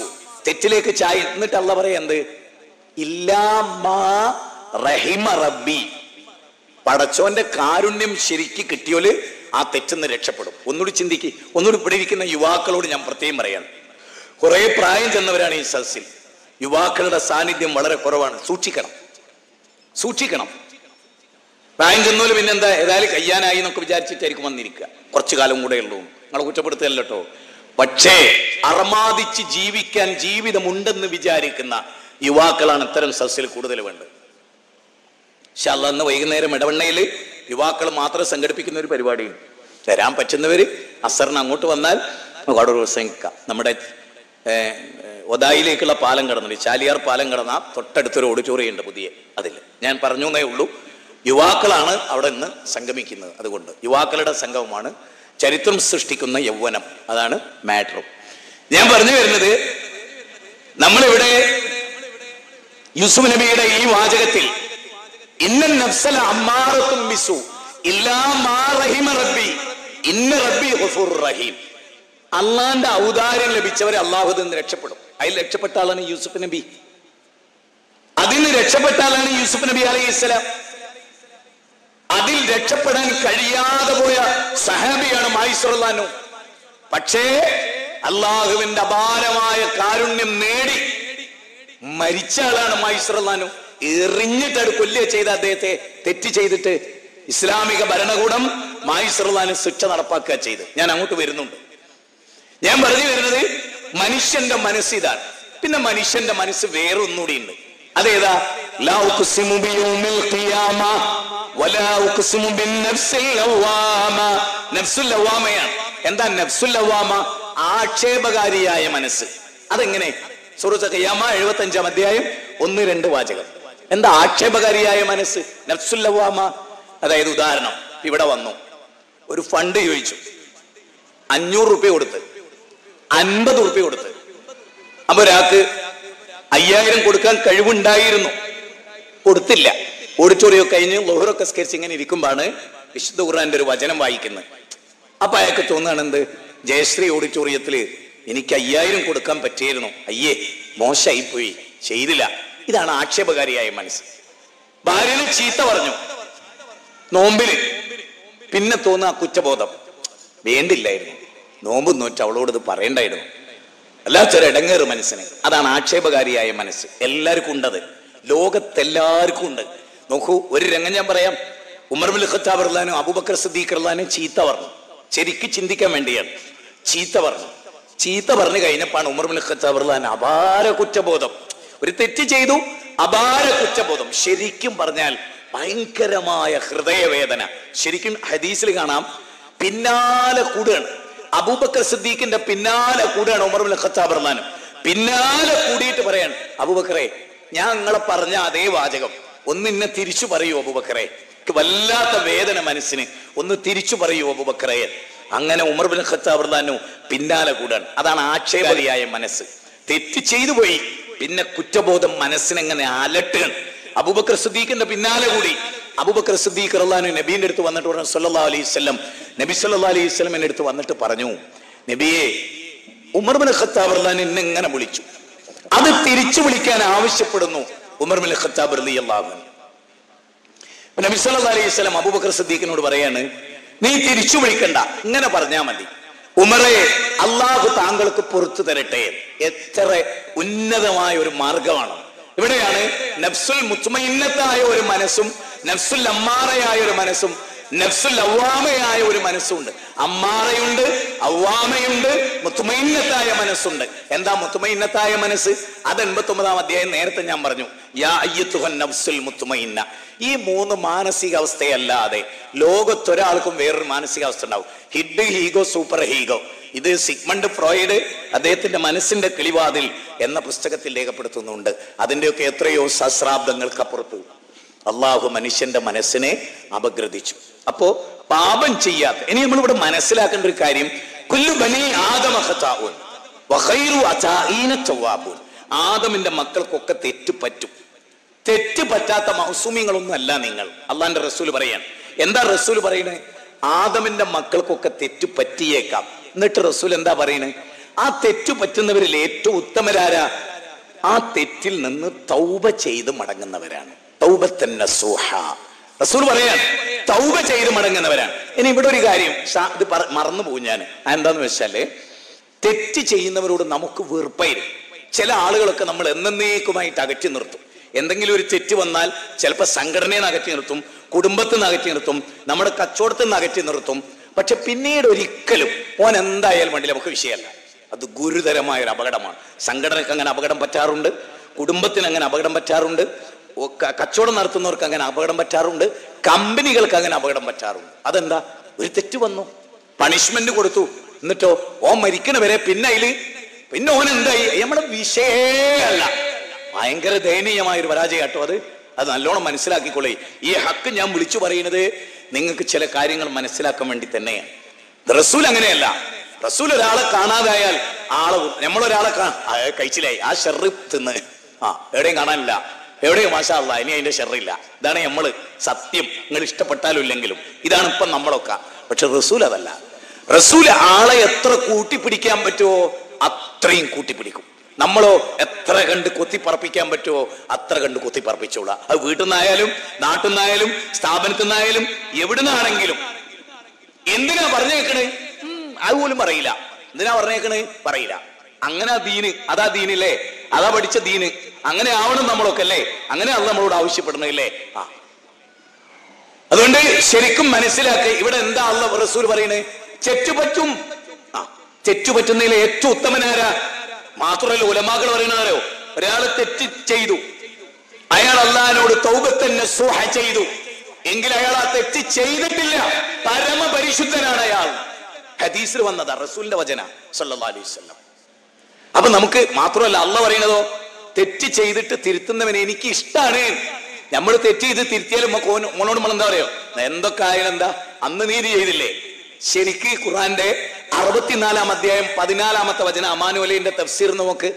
തെറ്റിലേക്ക് ചായ എന്നിട്ട് അല്ല പറയാ എന്ത് ഇല്ലാമാ റഹിമ റബ്ബി പടച്ചോന്റെ കാരുണ്യം ശരിക്ക് കിട്ടിയോല് ആ തെറ്റിന്ന് രക്ഷപ്പെടും ഒന്നുകൂടി ചിന്തിക്ക് ഒന്നുകൂടി ഇവിടെ ഇരിക്കുന്ന യുവാക്കളോട് ഞാൻ പ്രത്യേകം പറയാണ് കുറെ പ്രായം ചെന്നവരാണ് ഈ സദസ്സിൽ യുവാക്കളുടെ സാന്നിധ്യം വളരെ കുറവാണ് സൂക്ഷിക്കണം സൂക്ഷിക്കണം പ്രായം ചെന്നോല് പിന്നെന്താ ഏതായാലും കയ്യാനായി എന്നൊക്കെ വിചാരിച്ചിട്ടായിരിക്കും വന്നിരിക്കുക കുറച്ചു കാലം കൂടെ ഉള്ളൂ നിങ്ങളെ കുറ്റപ്പെടുത്തുകയല്ല കേട്ടോ പക്ഷേ അർമാദിച്ച് ജീവിക്കാൻ ജീവിതമുണ്ടെന്ന് വിചാരിക്കുന്ന യുവാക്കളാണ് ഇത്തരം സദസ്സിൽ കൂടുതൽ വേണ്ടത് പക്ഷെ അല്ല അന്ന് വൈകുന്നേരം ഇടവണ്ണയിൽ യുവാക്കൾ മാത്രം സംഘടിപ്പിക്കുന്ന ഒരു പരിപാടിയുണ്ട് തരാൻ പറ്റുന്നവർ അസറിന് അങ്ങോട്ട് വന്നാൽ നമുക്ക് അവിടെ ഒരു പ്രസംഗിക്കാം നമ്മുടെ ഏർ, ഒതായിലേക്കുള്ള പാലം കടന്നുണ്ട് ചാലിയാർ പാലം കടന്ന തൊട്ടടുത്തൊരു ഓഡിറ്റോറിയം ഉണ്ട് പുതിയ അതിൽ ഞാൻ പറഞ്ഞു എന്നേ ഉള്ളൂ യുവാക്കളാണ് അവിടെ നിന്ന് സംഗമിക്കുന്നത് അതുകൊണ്ട് യുവാക്കളുടെ സംഗമമാണ് ചരിത്രം സൃഷ്ടിക്കുന്ന യൗവനം അതാണ് മാറ്ററും ഞാൻ പറഞ്ഞു വരുന്നത് നമ്മളിവിടെ യൂസുഫ് നബിയുടെ ഈ വാചകത്തിൽ ഇന്ന നഫ്സല അമ്മാറത്തും ബിസു ഇല്ലാ മാ റഹിമ റബ്ബി ഇന്ന റബ്ബി ഗഫൂർ റഹീം അള്ളാന്റെ ഔദാര്യം ലഭിച്ചവരെ അള്ളാഹു നിന്ന് രക്ഷപ്പെടും അതിൽ രക്ഷപ്പെട്ട ആളാണ് യൂസുഫ് നബി അതിന് രക്ഷപ്പെട്ട ആളാണ് യൂസുഫ് നബി അലൈഹി ഇസ്ലാം അതിൽ രക്ഷപ്പെടാൻ കഴിയാതെ പോയ സഹാബിയാണ് മായിസുറല്ലാനു പക്ഷേ അള്ളാഹുവിന്റെ അപാരമായ കാരുണ്യം നേടി മരിച്ച ആളാണ് മായിസുറല്ലാനു എറിഞ്ഞിട്ട് കൊല്ലുക ചെയ്ത അദ്ദേഹത്തെ തെറ്റ് ചെയ്തിട്ട് ഇസ്ലാമിക ഭരണകൂടം മായിസുറല്ലാനു ശിക്ഷ നടപ്പാക്കുക ചെയ്ത് ഞാൻ അങ്ങോട്ട് വരുന്നുണ്ട് ഞാൻ പറഞ്ഞു വരുന്നത് മനുഷ്യന്റെ മനസ്സ് ഇതാണ് പിന്നെ മനുഷ്യന്റെ മനസ്സ് വേറെ ഒന്നുകൂടി ഉണ്ട് അതേതാ ലാ ഉഖ്സിമു ബിയൗമിൽ ഖിയാമ വലാ ഉഖ്സിമു ബിന്നഫ്സിൽ ലവാമ നഫ്സുൽ ലവാമയാണ് എന്താ നഫ്സുൽ ലവാമ ആക്ഷേപകാരിയായ മനസ്സ് അതെങ്ങനെ സൂറത്ത് ഖിയാമ എഴുപത്തി അഞ്ചാം അധ്യായം ഒന്ന് രണ്ട് വാചകം എന്താ ആക്ഷേപകാരിയായ മനസ്സ് നഫ്സുൽ ലവാമ അതായത് ഉദാഹരണം ഇവിടെ വന്നു ഒരു ഫണ്ട് ചോദിച്ചു അഞ്ഞൂറ് റുപ്യ കൊടുത്ത് അൻപത് റുപ്യ കൊടുത്ത് അപ്പൊ ഒരാൾക്ക് അയ്യായിരം കൊടുക്കാൻ കഴിവുണ്ടായിരുന്നു കൊടുത്തില്ല ഓഡിറ്റോറിയം കഴിഞ്ഞ് ലോഹറൊക്കെ സ്കെച്ച് ഇങ്ങനെ ഇരിക്കുമ്പോഴാണ് വിശുദ്ധ ഖുർആന്റെ ഒരു വചനം വായിക്കുന്നത് അപ്പൊ അയാൾക്ക് തോന്നുകയാണ് എന്ത് ജയശ്രീ ഓഡിറ്റോറിയത്തില് എനിക്ക് അയ്യായിരം കൊടുക്കാൻ പറ്റിയിരുന്നു അയ്യേ മോശമായി പോയി ചെയ്തില്ല ഇതാണ് ആക്ഷേപകാരിയായ മനസ്സ് ഭാര്യനെ ചീത്ത പറഞ്ഞു നോമ്പില് പിന്നെ തോന്നുക കുറ്റബോധം വേണ്ടില്ലായിരുന്നു നോമ്പ് നോറ്റ് അവളോട് ഇത് പറയണ്ടായിരുന്നു അല്ലാത്തൊരു ഇടങ്ങേറ് മനസ്സിന് അതാണ് ആക്ഷേപകാരിയായ മനസ്സ് എല്ലാവർക്കും ഉണ്ടത് ലോകത്തെല്ലാവർക്കും ഉണ്ട് നോക്കൂ ഒരു രംഗം ഞാൻ പറയാം ഉമർബുൽ ഖത്താബ് റഹ്ലാനും അബൂബക്കർ സിദ്ദീഖ് റഹ്ലാനും ചീത്ത പറഞ്ഞു ശരിക്ക് ചിന്തിക്കാൻ വേണ്ടിയാണ് ചീത്ത പറഞ്ഞു ചീത്ത പറഞ്ഞു കഴിഞ്ഞപ്പോഴാണ് ഉമർബുൽ ഖത്താബ് റഹ്ലാൻ അപാര കുറ്റബോധം ഒരു തെറ്റ് ചെയ്തു അപാര കുറ്റബോധം ശരിക്കും പറഞ്ഞാൽ ഭയങ്കരമായ ഹൃദയവേദന ശരിക്കും ഹദീസിൽ കാണാം പിന്നാലെ കൂടുകയാണ് അബൂബക്കർ സിദ്ദീഖിന്റെ പിന്നാലെ കൂടുകയാണ് ഉമർ ബിൻ ഖത്താബ് റഹ്മാനും പിന്നാലെ കൂടിയിട്ട് പറയാണ് അബൂബക്കറെ ഞാൻ നിങ്ങളെ പറഞ്ഞ അതേ വാചകം ഒന്ന് ഇന്നെ തിരിച്ചു പറയൂ അബൂബക്കറെ എനിക്ക് വല്ലാത്ത വേദന മനസ്സിന് ഒന്ന് തിരിച്ചു പറയൂ അബൂബക്കറെ അങ്ങനെ ഉമർ ബിൻ ഖത്താബ് റഹ്മാനു പിന്നാലെ കൂടാൻ അതാണ് ആക്ഷേപരിയായ മനസ്സ് തെറ്റ് ചെയ്തു പോയി പിന്നെ കുറ്റബോധം മനസ്സിനെങ്ങനെ അലട്ടുകയാണ് അബൂബക്കർ സിദ്ദീഖിന്റെ പിന്നാലെ കൂടി അബൂബക്കർ സിദ്ദീഖ് റഹ്ലാനു നബീന്റെ അടുത്ത് വന്നിട്ട് പറഞ്ഞു സല്ലാ അലൈഹി സ്വലം നബി സല്ലാ അലൈഹി സ്വലമിന്റെ അടുത്ത് വന്നിട്ട് പറഞ്ഞു നബിയെ ഉമർ ബിൻ ഖത്താബ് റഹ്ലാൻ എന്നെ ഇങ്ങനെ വിളിച്ചു അത് തിരിച്ചു വിളിക്കാൻ ആവശ്യപ്പെടുന്നു ഉമർ ബിൻ ഖത്താബ് റലി അള്ളാഹു നബി സല്ലാ അലൈഹി സ്വലം അബൂബക്കർ സിദ്ദീഖിനോട് പറയാണ് നീ തിരിച്ചു വിളിക്കണ്ട ഇങ്ങനെ പറഞ്ഞാ മതി ഉമറെ അള്ളാഹു താങ്കൾക്ക് പുറത്തു തരട്ടെ എത്ര ഉന്നതമായ ഒരു മാർഗമാണ് ഇവിടെയാണ് നഫ്സുൽ മുത്തുമയിന്നത്തായ ഒരു മനസ്സും നഫ്സുൽ അമ്മാറയായ ഒരു മനസ്സും നഫ്സുൽ അവ്വാമയായ ഒരു മനസ്സുണ്ട് അമ്മാറയുണ്ട് അവ്വാമയുണ്ട് മുത്തുമയിന്നത്തായ മനസ്സുണ്ട് എന്താ മുത്തുമയിന്നത്തായ മനസ്സ് അത് എൺപത്തി ഒമ്പതാം അധ്യായം നേരത്തെ ഞാൻ പറഞ്ഞു യാ അയ്യത്തുഹൻ നഫ്സുൽ മുത്തുമയിന്ന ഈ മൂന്ന് മാനസികാവസ്ഥയല്ലാതെ ലോകത്തൊരാൾക്കും വേറൊരു മാനസികാവസ്ഥ ഉണ്ടാവും ഹിഡ് ഹീഗോ സൂപ്പർ ഹീഗോ ഇത് സിഗ്മണ്ട് ഫ്രോയിഡ് അദ്ദേഹത്തിന്റെ മനസ്സിന്റെ കിളിവാതിൽ എന്ന പുസ്തകത്തിൽ രേഖപ്പെടുത്തുന്നുണ്ട് അതിന്റെയൊക്കെ എത്രയോ സഹസ്രാബ്ദങ്ങൾക്കപ്പുറത്ത് അള്ളാഹു മനുഷ്യന്റെ മനസ്സിനെ അപഗ്രഥിച്ചു അപ്പോ പാപം ചെയ്യാത്ത ഇനി നമ്മളിവിടെ മനസ്സിലാക്കേണ്ട ഒരു കാര്യം കുല്ലു ബനി ആദമഹത്താവൂൻ വഖൈറു അതാഈന തവ്വാബൂൻ ആദമിന്റെ മക്കൾക്കൊക്കെ തെറ്റ് പറ്റും തെറ്റ് പറ്റാത്ത മൗസൂമിങ്ങളൊന്നും അല്ല നിങ്ങൾ അള്ളാന്റെ റസൂൽ പറയാൻ എന്താ റസൂൽ പറയണേ ആദമിന്റെ മക്കൾക്കൊക്കെ തെറ്റ് പറ്റിയേക്കാം എന്നിട്ട് റസൂൽ എന്താ പറയണേ ആ തെറ്റു പറ്റുന്നവരിൽ ഏറ്റവും ഉത്തമരാരാ ആ തെറ്റിൽ നിന്ന് തൗബ ചെയ്ത് മടങ്ങുന്നവരാണ് തൗബത്തൻ നസൂഹ റസൂൽ പറയാൻ തൗബ ചെയ്ത് മടങ്ങുന്നവരാണ് ഇനി ഇവിടെ ഒരു കാര്യം ഷാ- ഇത് പറ- മറന്നു പോകും ഞാൻ എന്താന്ന് വെച്ചാല് തെറ്റ് ചെയ്യുന്നവരോട് നമുക്ക് വെറുപ്പായിരിക്കും ചില ആളുകളൊക്കെ നമ്മൾ എന്നേക്കുമായിട്ട് അകറ്റി നിർത്തും എന്തെങ്കിലും ഒരു തെറ്റ് വന്നാൽ ചിലപ്പോൾ സംഘടനയെ നിന്ന് അകറ്റി നിർത്തും കുടുംബത്തിൽ നിന്ന് അകറ്റി നിർത്തും നമ്മുടെ കച്ചവടത്തിൽ നിന്ന് അകറ്റി നിർത്തും പക്ഷെ പിന്നീട് ഒരിക്കലും ഓൻ എന്തായാലും വേണ്ടി നമുക്ക് വിഷയമല്ല അത് ഗുരുതരമായ ഒരു അപകടമാണ് സംഘടനക്ക് അങ്ങനെ അപകടം പറ്റാറുണ്ട് കുടുംബത്തിന് അങ്ങനെ അപകടം പറ്റാറുണ്ട് ഓ- ക- കച്ചവടം നടത്തുന്നവർക്ക് അങ്ങനെ അപകടം പറ്റാറുണ്ട് കമ്പനികൾക്ക് അങ്ങനെ അപകടം പറ്റാറുണ്ട് അതെന്താ ഒരു തെറ്റ് വന്നു പണിഷ്മെന്റ് കൊടുത്തു എന്നിട്ടോ ഓൻ മരിക്കണ വരെ പിന്നെ അതില് പിന്നെ ഓൻ എന്തായി നമ്മുടെ വിഷയമല്ല ഭയങ്കര ദയനീയമായ ഒരു പരാജയം കേട്ടോ അത് അത് നല്ലോണം മനസ്സിലാക്കിക്കൊള്ളേ ഈ ഹക്ക് ഞാൻ വിളിച്ചു പറയുന്നത് നിങ്ങൾക്ക് ചില കാര്യങ്ങൾ മനസ്സിലാക്കാൻ വേണ്ടി തന്നെയാണ് റസൂൽ അങ്ങനെയല്ല റസൂൽ ഒരാളെ കാണാതായാൽ ആളെ നമ്മളൊരാളെ കാ ആ, കഴിച്ചില്ലായി ആ ഷെറ് തിന്ന് ആ എവിടെയും കാണാനില്ല എവിടെയും മാഷാല്ല ഇനി അതിന്റെ ഷെറില്ല ഇതാണ് നമ്മള് സത്യം നിങ്ങൾ ഇഷ്ടപ്പെട്ടാലും ഇല്ലെങ്കിലും ഇതാണ് ഇപ്പം നമ്മളൊക്കെ പക്ഷെ റസൂൽ അതല്ല റസൂൽ ആളെ എത്ര കൂട്ടിപ്പിടിക്കാൻ പറ്റുമോ അത്രയും കൂട്ടിപ്പിടിക്കും നമ്മളോ എത്ര കണ്ട് കൊത്തിപ്പറപ്പിക്കാൻ പറ്റുമോ അത്ര കണ്ട് കൊത്തിപ്പറപ്പിച്ചോളാം അത് വീട്ടിൽ നിന്നായാലും നാട്ടിൽ നിന്നായാലും സ്ഥാപനത്തിൽ നിന്നായാലും എവിടുന്നാണെങ്കിലും എന്തിനാ പറഞ്ഞേക്കണ് ഉം, അതുപോലും പറയില്ല എന്തിനാ പറഞ്ഞേക്കണ് പറയില്ല അങ്ങനെ ആ ദീന് അതാ ദീനില്ലേ അതാ പഠിച്ച ദീന് അങ്ങനെ ആവണം നമ്മളൊക്കെ അല്ലേ അങ്ങനെയാണ് നമ്മളോട് ആവശ്യപ്പെടുന്നില്ലേ ആ അതുകൊണ്ട് ശരിക്കും മനസ്സിലാക്കി ഇവിടെ എന്താ അല്ല റസൂൽ പറയുന്നത് തെറ്റുപറ്റും ആ തെറ്റുപറ്റുന്നതിൽ ഏറ്റവും ഉത്തമനാരാ മാത്രമല്ല ഉലമാക്കൾ പറയുന്നതാരോ ഒരാള് തെറ്റ് ചെയ്തു അയാൾ അള്ളഹാനോട് തൗബത്തന്നെ സുഹ ചെയ്തു എങ്കിൽ അയാൾ ആ തെറ്റ് ചെയ്തിട്ടില്ല പരമപരിശുദ്ധനാണ് അയാൾ ഹദീസിൽ വന്നതാ റസൂലിന്റെ വചന സല്ലല്ലാഹു അലൈഹി വസല്ലം അപ്പൊ നമുക്ക് മാത്രമല്ല അള്ള പറയണതോ തെറ്റ് ചെയ്തിട്ട് തിരുത്തുന്നവൻ എനിക്ക് ഇഷ്ടാണ് നമ്മൾ തെറ്റ് ചെയ്ത് തിരുത്തിയാലും നമുക്ക് ഓന് ഓനോട് നമ്മൾ എന്താ പറയോ എന്തൊക്കെ ആയാലും എന്താ അന്ന് നീതി ചെയ്തില്ലേ ശരിക്ക് ഖുറാന്റെ അറുപത്തിനാലാം അധ്യായം പതിനാലാമത്തെ വചന അമാനുവലിന്റെ തഫ്സീർ നോക്ക്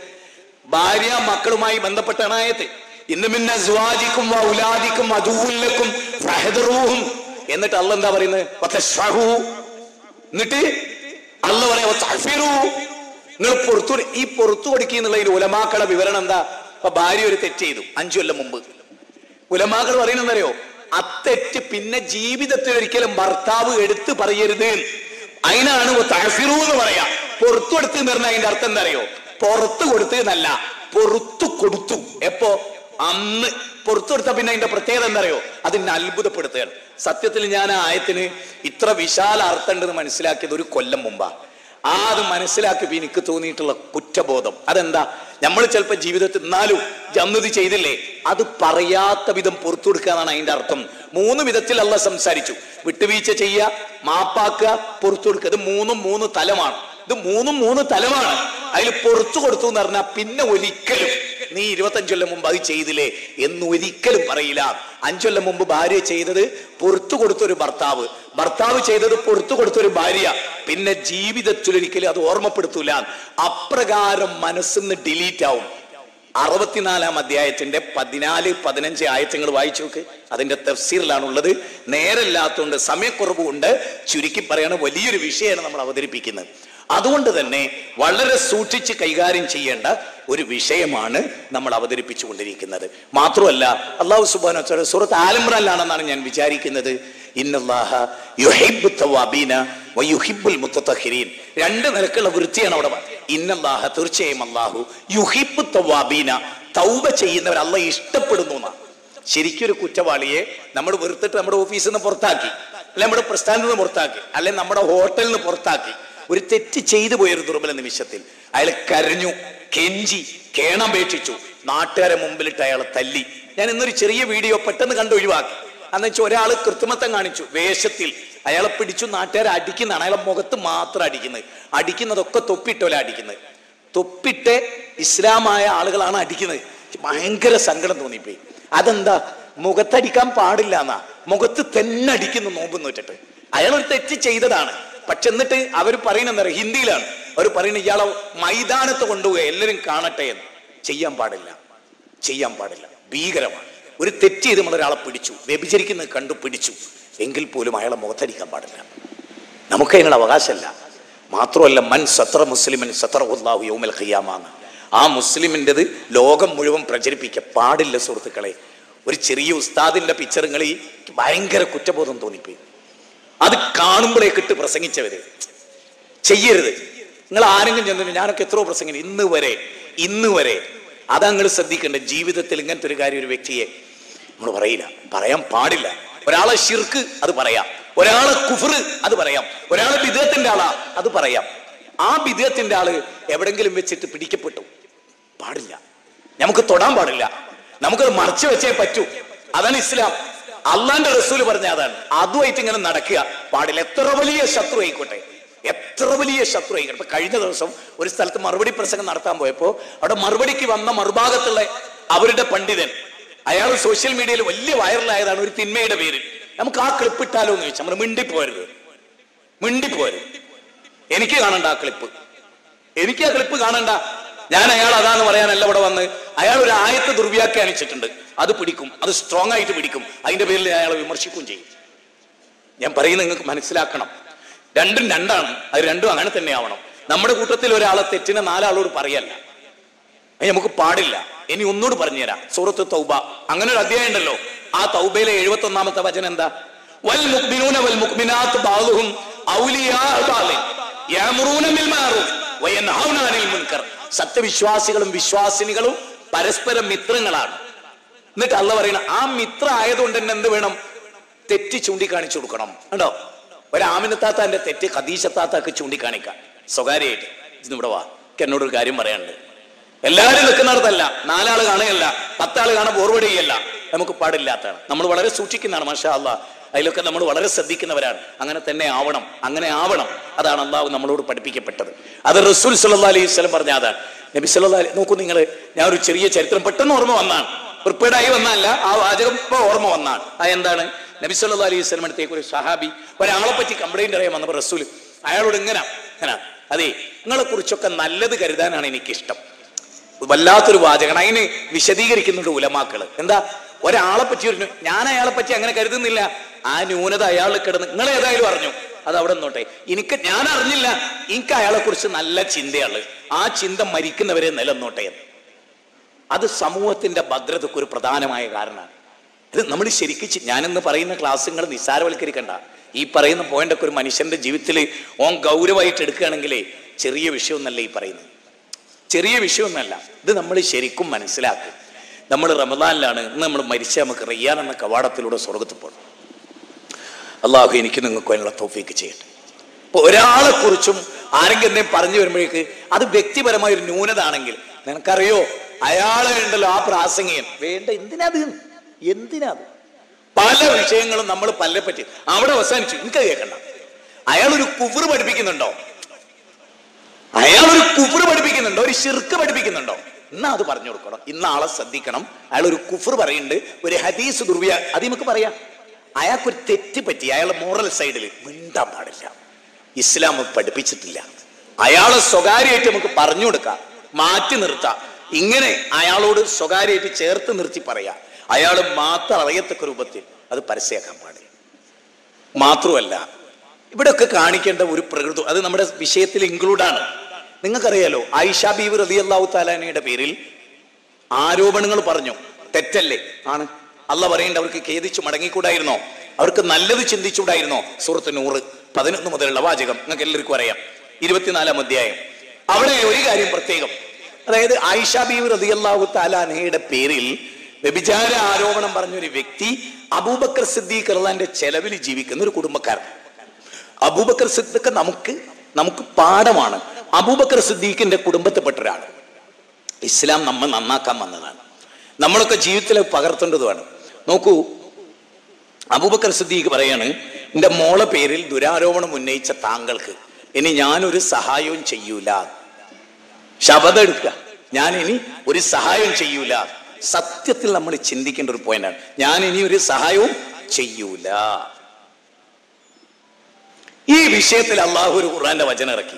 ഭാര്യ മക്കളുമായി ബന്ധപ്പെട്ടാണ് ആയത് ഇന്ന് പിന്നെ സ്വാജിക്കും ഉലാദിക്കും അദൂല്ലക്കും ഫഹദറൂഹും എന്നിട്ട് അള്ള എന്താ പറയുന്നത് വതശ്ഫഹു. എന്നിട്ട് അല്ല പറയാ "വതഅഫിറു." നിങ്ങൾ പുറത്തു ഈ പുറത്തു കൊടുക്കുക എന്നുള്ളതിന് ഉലമാക്കളെ വിവരണം എന്താ ഇപ്പൊ ഭാര്യ ഒരു തെറ്റ് ചെയ്തു അഞ്ചു കൊല്ലം മുമ്പ് ഉലമാക്കൾ പറയുന്നറിയോ അത്തെറ്റ് പിന്നെ ജീവിതത്തിൽ ഒരിക്കലും ഭർത്താവ് എടുത്തു പറയരുത് അതിനാണ് തഹഫിറു എന്ന് പറയാ പുറത്തു കൊടുത്ത് എന്ന് പറഞ്ഞാൽ അതിന്റെ അർത്ഥം എന്താ അറിയോ പുറത്തു കൊടുത്ത് എന്നല്ല പുറത്തു കൊടുത്തു എപ്പോ അന്ന് പുറത്തു കൊടുത്ത പിന്നെ അതിന്റെ പ്രത്യേകത എന്താ അറിയോ അതിനെ അത്ഭുതപ്പെടുത്തുകയാണ് സത്യത്തിൽ ഞാൻ ആ ആയത്തിന് ഇത്ര വിശാല അർത്ഥം ഉണ്ടെന്ന് മനസ്സിലാക്കിയത് ഒരു കൊല്ലം മുമ്പാ ആ അത് മനസ്സിലാക്കിയപ്പോ എനിക്ക് തോന്നിയിട്ടുള്ള കുറ്റബോധം അതെന്താ നമ്മൾ ചിലപ്പോ ജീവിതത്തിൽ എന്നാലും ജന്നത് ചെയ്തില്ലേ അത് പറയാത്ത വിധം പുറത്തു കൊടുക്കാന്നാണ് അതിന്റെ അർത്ഥം മൂന്ന് വിധത്തിൽ അല്ല സംസാരിച്ചു വിട്ടുവീഴ്ച ചെയ്യുക മാപ്പാക്കുക പുറത്തു കൊടുക്കുക ഇത് മൂന്നും മൂന്ന് തലമാണ് ഇത് മൂന്നും മൂന്ന് തലമാണ് അതിൽ പുറത്തു കൊടുത്തു എന്ന് പറഞ്ഞാൽ പിന്നെ ഒരിക്കലും നീ ഇരുപത്തഞ്ചൊല്ലം മുമ്പ് അത് ചെയ്തില്ലേ എന്ന് ഒരിക്കലും പറയില്ല അഞ്ചൊല്ലം മുമ്പ് ഭാര്യ ചെയ്തത് പുറത്തു കൊടുത്തൊരു ഭർത്താവ് ഭർത്താവ് ചെയ്തത് പുറത്തു കൊടുത്തൊരു ഭാര്യ പിന്നെ ജീവിതത്തിൽ ഒരിക്കലും അത് ഓർമ്മപ്പെടുത്തൂല അപ്രകാരം മനസ്സിന്ന് ഡിലീറ്റ് ആവും അറുപത്തിനാലാം അധ്യായത്തിന്റെ പതിനാല് പതിനഞ്ച് ആയത്തങ്ങൾ വായിച്ചു നോക്ക് അതിന്റെ തഫ്സീറിലാണ് ഉള്ളത് നേരല്ലാത്തതുകൊണ്ട് സമയക്കുറവ് കൊണ്ട് ചുരുക്കി പറയണ വലിയൊരു വിഷയമാണ് നമ്മൾ അവതരിപ്പിക്കുന്നത് അതുകൊണ്ട് തന്നെ വളരെ സൂക്ഷിച്ച് കൈകാര്യം ചെയ്യേണ്ട ഒരു വിഷയമാണ് നമ്മൾ അവതരിപ്പിച്ചു കൊണ്ടിരിക്കുന്നത് മാത്രമല്ല അള്ളാഹു സുബാന സുഹൃത്ത് ആലംബ്രാനിലാണെന്നാണ് ഞാൻ വിചാരിക്കുന്നത് ഇന്നല്ലാഹ യുഹിബ്ബു തവ്വാബീന വയുഹിബ്ബുൽ മുത്തത്തഹിരീൻ രണ്ട് നിലക്കുള്ള വൃത്തിയാണ് അവിടെ ഇന്നല്ലാഹ തീർച്ചയായും അള്ളാഹു യുഹിബ്ബു തവ്വാബീന തൗബ ചെയ്യുന്നവർ അല്ല ഇഷ്ടപ്പെടുന്നു എന്നാണ് ശരിക്കും ഒരു കുറ്റവാളിയെ നമ്മൾ വെറുത്തിട്ട് നമ്മുടെ ഓഫീസിൽ നിന്ന് പുറത്താക്കി അല്ലെ നമ്മുടെ പ്രസ്ഥാനത്ത് നിന്ന് പുറത്താക്കി അല്ലെ നമ്മുടെ ഹോട്ടലിൽ നിന്ന് പുറത്താക്കി ഒരു തെറ്റ് ചെയ്തു പോയൊരു ദുർബല നിമിഷത്തിൽ അയാൾ കരഞ്ഞു കെഞ്ചി കേണപേക്ഷിച്ചു നാട്ടുകാരെ മുമ്പിലിട്ട് അയാളെ തല്ലി ഞാൻ ഇന്നൊരു ചെറിയ വീഡിയോ പെട്ടെന്ന് കണ്ട് ഒഴിവാക്കി അന്ന് വെച്ചാൽ ഒരാൾ കൃത്രിമത്വം കാണിച്ചു വേഷത്തിൽ അയാളെ പിടിച്ചു നാട്ടുകാരെ അടിക്കുന്നതാണ് അയാളെ മുഖത്ത് മാത്രം അടിക്കുന്നത് അടിക്കുന്നതൊക്കെ തൊപ്പിട്ടോലെ അടിക്കുന്നത് തൊപ്പിട്ട് ഇസ്ലാമായ ആളുകളാണ് അടിക്കുന്നത് ഭയങ്കര സങ്കടം തോന്നിപ്പോയി അതെന്താ മുഖത്തടിക്കാൻ പാടില്ല എന്നാ മുഖത്ത് തന്നെ അടിക്കുന്നു നോമ്പ് നോറ്റിട്ട് അയാൾ ഒരു തെറ്റ് ചെയ്തതാണ് പക്ഷെ എന്നിട്ട് അവർ പറയുന്നത് എന്താ പറയുക ഹിന്ദിയിലാണ് അവർ പറയുന്നത് ഇയാളെ മൈതാനത്ത് കൊണ്ടുപോവുക എല്ലാവരും കാണട്ടെ എന്ന് ചെയ്യാൻ പാടില്ല ചെയ്യാൻ പാടില്ല ഭീകരമാണ് ഒരു തെറ്റ് ചെയ്ത് നമ്മൾ ഒരാളെ പിടിച്ചു വ്യഭിചരിക്കുന്നത് കണ്ടു പിടിച്ചു എങ്കിൽ പോലും അയാളെ മുഖത്തടിക്കാൻ പാടില്ല നമുക്ക് അതിനുള്ള അവകാശമല്ല മാത്രമല്ല മൻ സത്ര മുസ്ലിമൻ സത്ര ഉള്ളാഹു യൗമൽ ഖിയാമാണ് ആ മുസ്ലിമിൻ്റെത് ലോകം മുഴുവൻ പ്രചരിപ്പിക്കുക പാടില്ല സുഹൃത്തുക്കളെ ഒരു ചെറിയ ഉസ്താദിന്റെ പിക്ചറുകൾ ഈ ഭയങ്കര കുറ്റബോധം തോന്നിപ്പോയി അത് കാണുമ്പോഴേക്ക് ഇട്ട് പ്രസംഗിച്ചവര് ചെയ്യരുത് നിങ്ങൾ ആരെങ്കിലും ചെന്നിട്ട് ഞാനൊക്കെ എത്രയോ പ്രസംഗം ഇന്ന് വരെ ഇന്ന് വരെ അതാ നിങ്ങൾ ശ്രദ്ധിക്കേണ്ടത് ജീവിതത്തിൽ ഇങ്ങനത്തെ ഒരു കാര്യം ഒരു വ്യക്തിയെ നമ്മൾ പറയില്ല പറയാൻ പാടില്ല ഒരാളെ ഷിർക്ക് അത് പറയാം ഒരാളെ കുഫർ അത് പറയാം ഒരാളെ ബിദത്തിന്റെ ആളാ അത് പറയാം ആ ബിദത്തിന്റെ ആള് എവിടെങ്കിലും വെച്ചിട്ട് പിടിക്കപ്പെട്ടു പാടില്ല നമുക്ക് തൊടാൻ പാടില്ല നമുക്കത് മറച്ചു വെച്ചേ പറ്റൂ അതാണ് ഇസ്ലാം അള്ളാന്റെ റസൂല് പറഞ്ഞ അതാണ് അതുമായിട്ട് ഇങ്ങനെ നടക്കുക പാടില്ല എത്ര വലിയ ശത്രു ആയിക്കോട്ടെ എത്ര വലിയ ശത്രു ആയിക്കോട്ടെ ഇപ്പൊ കഴിഞ്ഞ ദിവസം ഒരു സ്ഥലത്ത് മറുപടി പ്രസംഗം നടത്താൻ പോയപ്പോ അവിടെ മറുപടിക്ക് വന്ന മറുഭാഗത്തുള്ള അവരുടെ പണ്ഡിതൻ അയാൾ സോഷ്യൽ മീഡിയയിൽ വലിയ വൈറലായതാണ് ഒരു തിന്മയുടെ പേരിൽ നമുക്ക് ആ ക്ലിപ്പ് ഇട്ടാലോ എന്ന് ചോദിച്ചാൽ നമ്മൾ മിണ്ടിപ്പോരുത് മിണ്ടിപ്പോരുത് എനിക്ക് കാണണ്ട ആ ക്ലിപ്പ് എനിക്ക് ആ ക്ലിപ്പ് കാണണ്ട ഞാൻ അയാൾ അതാന്ന് പറയാനല്ല ഇവിടെ വന്ന് അയാൾ ഒരു ആയത്ത് ദുർവ്യാഖ്യാനിച്ചിട്ടുണ്ട് അത് പിടിക്കും അത് സ്ട്രോങ് ആയിട്ട് പിടിക്കും അതിന്റെ പേരിൽ അയാളെ വിമർശിക്കുകയും ചെയ്യും ഞാൻ പറയുന്നത് നിങ്ങൾക്ക് മനസ്സിലാക്കണം രണ്ടും രണ്ടാണ് അത് രണ്ടും അങ്ങനെ തന്നെ ആവണം നമ്മുടെ കൂട്ടത്തിൽ ഒരാളെ തെറ്റിനെ നാലാളോട് പറയല്ല അത് നമുക്ക് പാടില്ല ഇനി ഒന്നുകൂടി പറഞ്ഞുതരാം സൂറത്ത് തൗബ അങ്ങനെ ഒരു അധ്യായം ഉണ്ടല്ലോ ആ തൗബയിലെ എഴുപത്തി ഒന്നാമത്തെ വചനം എന്താ വൽ മുഖ്മിനൂന വൽ മുഖ്മിനാത്ത് ബാളുഹും ഔലിയാ ബാലിൻ യഅ്മുറൂന ബിൽ മഅറൂഫ് വയൻഹൗന അനിൽ മുൻകർ സത്യവിശ്വാസികളും വിശ്വാസിനികളും പരസ്പരം മിത്രങ്ങളാണ് എന്നിട്ട് അല്ല പറയണ ആ മിത്ര ആയതുകൊണ്ട് തന്നെ എന്ത് വേണം തെറ്റ് ചൂണ്ടിക്കാണിച്ചു കൊടുക്കണം കണ്ടോ ഒരാമിനത്താത്താന്റെ തെറ്റ് ഖദീശത്താത്താക്ക് ചൂണ്ടിക്കാണിക്കാം സ്വകാര്യമായിട്ട് ഇന്ന് ഇവിടെ വാ എനിക്ക് എന്നോടൊരു കാര്യം പറയാനുണ്ട് എല്ലാവരും നിൽക്കുന്നിടത്തല്ല നാലാള് കാണുകയല്ല പത്താള് കാണാൻ ബോർവടിയല്ല നമുക്ക് പാടില്ലാത്തതാണ് നമ്മൾ വളരെ സൂക്ഷിക്കുന്നതാണ് മാഷാ അല്ലാ അതിലൊക്കെ നമ്മൾ വളരെ ശ്രദ്ധിക്കുന്നവരാണ് അങ്ങനെ തന്നെ ആവണം അങ്ങനെ ആവണം അതാണ് അള്ളാഹു നമ്മളോട് പഠിപ്പിക്കപ്പെട്ടത് അത് റസൂൽ സല്ലാ അലൈഹി സ്വലം പറഞ്ഞ അതാണ് നബി സല്ലാ അലൈഹി നോക്കൂ നിങ്ങൾ ഞാൻ ഒരു ചെറിയ ചരിത്രം പെട്ടെന്ന് ഓർമ്മ വന്നാണ് പ്രിപ്പയർഡ് ആയി വന്നല്ല ആ വാചകം ഇപ്പൊ ഓർമ്മ വന്നാണ് ആ എന്താണ് നബി സല്ലാ അലൈഹി സ്വലം അടുത്തേക്ക് ഒരു സഹാബി ഒരാളെ പറ്റി കംപ്ലൈന്റ് അറിയാൻ വന്നപ്പോൾ റസൂൽ അയാളോട് ഇങ്ങനെ ഇങ്ങനെ അതെ നിങ്ങളെ കുറിച്ചൊക്കെ നല്ലത് കരുതാനാണ് എനിക്കിഷ്ടം വല്ലാത്തൊരു വാചകമാണ് അതിന് വിശദീകരിക്കുന്നുണ്ട് ഉലമാക്കള് എന്താ ഒരാളെ പറ്റി ഒരു ന്യൂ- ഞാൻ അയാളെ പറ്റി അങ്ങനെ കരുതുന്നില്ല ആ ന്യൂനത അയാളിൽ കിടന്ന് നിങ്ങൾ ഏതായാലും അറിഞ്ഞു അത് അവിടെ നിന്നോട്ടെ എനിക്ക് ഞാൻ അറിഞ്ഞില്ല എനിക്ക് അയാളെ കുറിച്ച് നല്ല ചിന്തയാണ് ആ ചിന്ത മരിക്കുന്നവരെ നിലനിന്നോട്ടെ എന്ന് അത് സമൂഹത്തിന്റെ ഭദ്രതയ്ക്ക് ഒരു പ്രധാനമായ കാരണമാണ് ഇത് നമ്മൾ ശരിക്കും ചി- ഞാനിന്ന് പറയുന്ന ക്ലാസ്സുകൾ നിസ്സാരവൽക്കരിക്കണ്ട ഈ പറയുന്ന പോയിന്റൊക്കെ ഒരു മനുഷ്യന്റെ ജീവിതത്തിൽ ഓൻ ഗൗരവമായിട്ട് എടുക്കുകയാണെങ്കിലേ ചെറിയ വിഷയമൊന്നല്ല ഈ പറയുന്നത് ചെറിയ വിഷയമൊന്നല്ല ഇത് നമ്മൾ ശരിക്കും മനസ്സിലാക്കും നമ്മൾ റമദാനിലാണ് ഇന്ന് നമ്മൾ മരിച്ച നമുക്ക് റയ്യാൻ എന്ന കവാടത്തിലൂടെ സ്വർഗത്തിൽ പോകണം അള്ളാഹു എനിക്ക് നിങ്ങൾക്ക് അതിനുള്ള തോഫീക്ക് ചെയ്യട്ടെ ഇപ്പൊ ഒരാളെ കുറിച്ചും ആരെങ്കിലും എന്തെങ്കിലും പറഞ്ഞു വരുമ്പോഴേക്ക് അത് വ്യക്തിപരമായ ഒരു ന്യൂനത ആണെങ്കിൽ നിനക്കറിയോ അയാളെ ഉണ്ടല്ലോ ആ പ്രാസംഗികൻ വേണ്ട എന്തിനാത് എന്തിനാത് പല വിഷയങ്ങളും നമ്മൾ പലരെ പറ്റി അവിടെ അവസാനിച്ചു എനിക്ക് കേൾക്കണ്ട അയാൾ ഒരു കുഫർ പഠിപ്പിക്കുന്നുണ്ടോ അയാൾ ഒരു കുഫർ പഠിപ്പിക്കുന്നുണ്ടോ ഒരു ഷിർക്ക് പഠിപ്പിക്കുന്നുണ്ടോ എന്നാ അത് പറഞ്ഞു കൊടുക്കണം ഇന്ന് ആളെ ശ്രദ്ധിക്കണം അയാൾ ഒരു കുഫർ പറയുന്നുണ്ട് ഒരു ഹദീസ് ദുർവ്യ അത് നമുക്ക് പറയാം അയാൾക്കൊരു തെറ്റ് പറ്റി അയാളെ മോറൽ സൈഡിൽ മിണ്ടാൻ പാടില്ല ഇസ്ലാം പഠിപ്പിച്ചിട്ടില്ല അയാളെ സ്വകാര്യമായിട്ട് നമുക്ക് പറഞ്ഞു കൊടുക്കാം മാറ്റി നിർത്താം ഇങ്ങനെ അയാളോട് സ്വകാര്യമായിട്ട് ചേർത്ത് നിർത്തി പറയാം അയാൾ മാത്രം അറിയത്തക്ക രൂപത്തിൽ അത് പരസ്യമാക്കാൻ പാടില്ല മാത്രമല്ല ഇവിടെയൊക്കെ കാണിക്കേണ്ട ഒരു പ്രകൃതി അത് നമ്മുടെ വിഷയത്തിൽ ഇൻക്ലൂഡാണ് നിങ്ങൾക്കറിയാലോ ആയിഷ ബീവി റലി അള്ളാഹു താലാനയുടെ പേരിൽ ആരോപണങ്ങൾ പറഞ്ഞു തെറ്റല്ലേ ആണ് അല്ല പറയേണ്ട അവർക്ക് ഖേദിച്ചു മടങ്ങിക്കൂടായിരുന്നോ അവർക്ക് നല്ലത് ചിന്തിച്ചുകൂടായിരുന്നോ സുഹൃത്ത് നൂറ് പതിനൊന്ന് മുതലുള്ള വാചകം നിങ്ങൾക്ക് എല്ലാവർക്കും അറിയാം ഇരുപത്തിനാലാം അധ്യായം അവിടെ ഒരു കാര്യം പ്രത്യേകം അതായത് ആയിഷ ബീവി റതി അള്ളാഹു താലാനയുടെ പേരിൽ വ്യഭിചാര ആരോപണം പറഞ്ഞ ഒരു വ്യക്തി അബൂബക്കർ സിദ്ദീഖ് അള്ളാന്റെ ചെലവിൽ ജീവിക്കുന്ന ഒരു കുടുംബക്കാരൻ അബൂബക്കർ സിദ്ദീഖ് നമുക്ക് നമുക്ക് പാഠമാണ് അബൂബക്കർ സിദ്ദീഖിന്റെ കുടുംബത്തിൽപ്പെട്ട ഒരാൾ ഇസ്ലാം നമ്മൾ നന്നാക്കാൻ വന്നതാണ് നമ്മളൊക്കെ ജീവിതത്തിൽ പകർത്തേണ്ടതുമാണ് നോക്കൂ അബൂബക്കർ സിദ്ദീഖ് പറയാണ് എൻ്റെ മോളെ പേരിൽ ദുരാരോപണം ഉന്നയിച്ച താങ്കൾക്ക് ഇനി ഞാനൊരു സഹായവും ചെയ്യൂല ശപഥം എടുക്കുക ഞാൻ ഇനി ഒരു സഹായവും ചെയ്യൂല സത്യത്തിൽ നമ്മൾ ചിന്തിക്കേണ്ട ഒരു പോയിന്റാണ് ഞാൻ ഇനി ഒരു സഹായവും ചെയ്യൂല ഈ വിഷയത്തിൽ അള്ളാഹു ഒരു ഖുർആന്റെ വചനം ഇറക്കി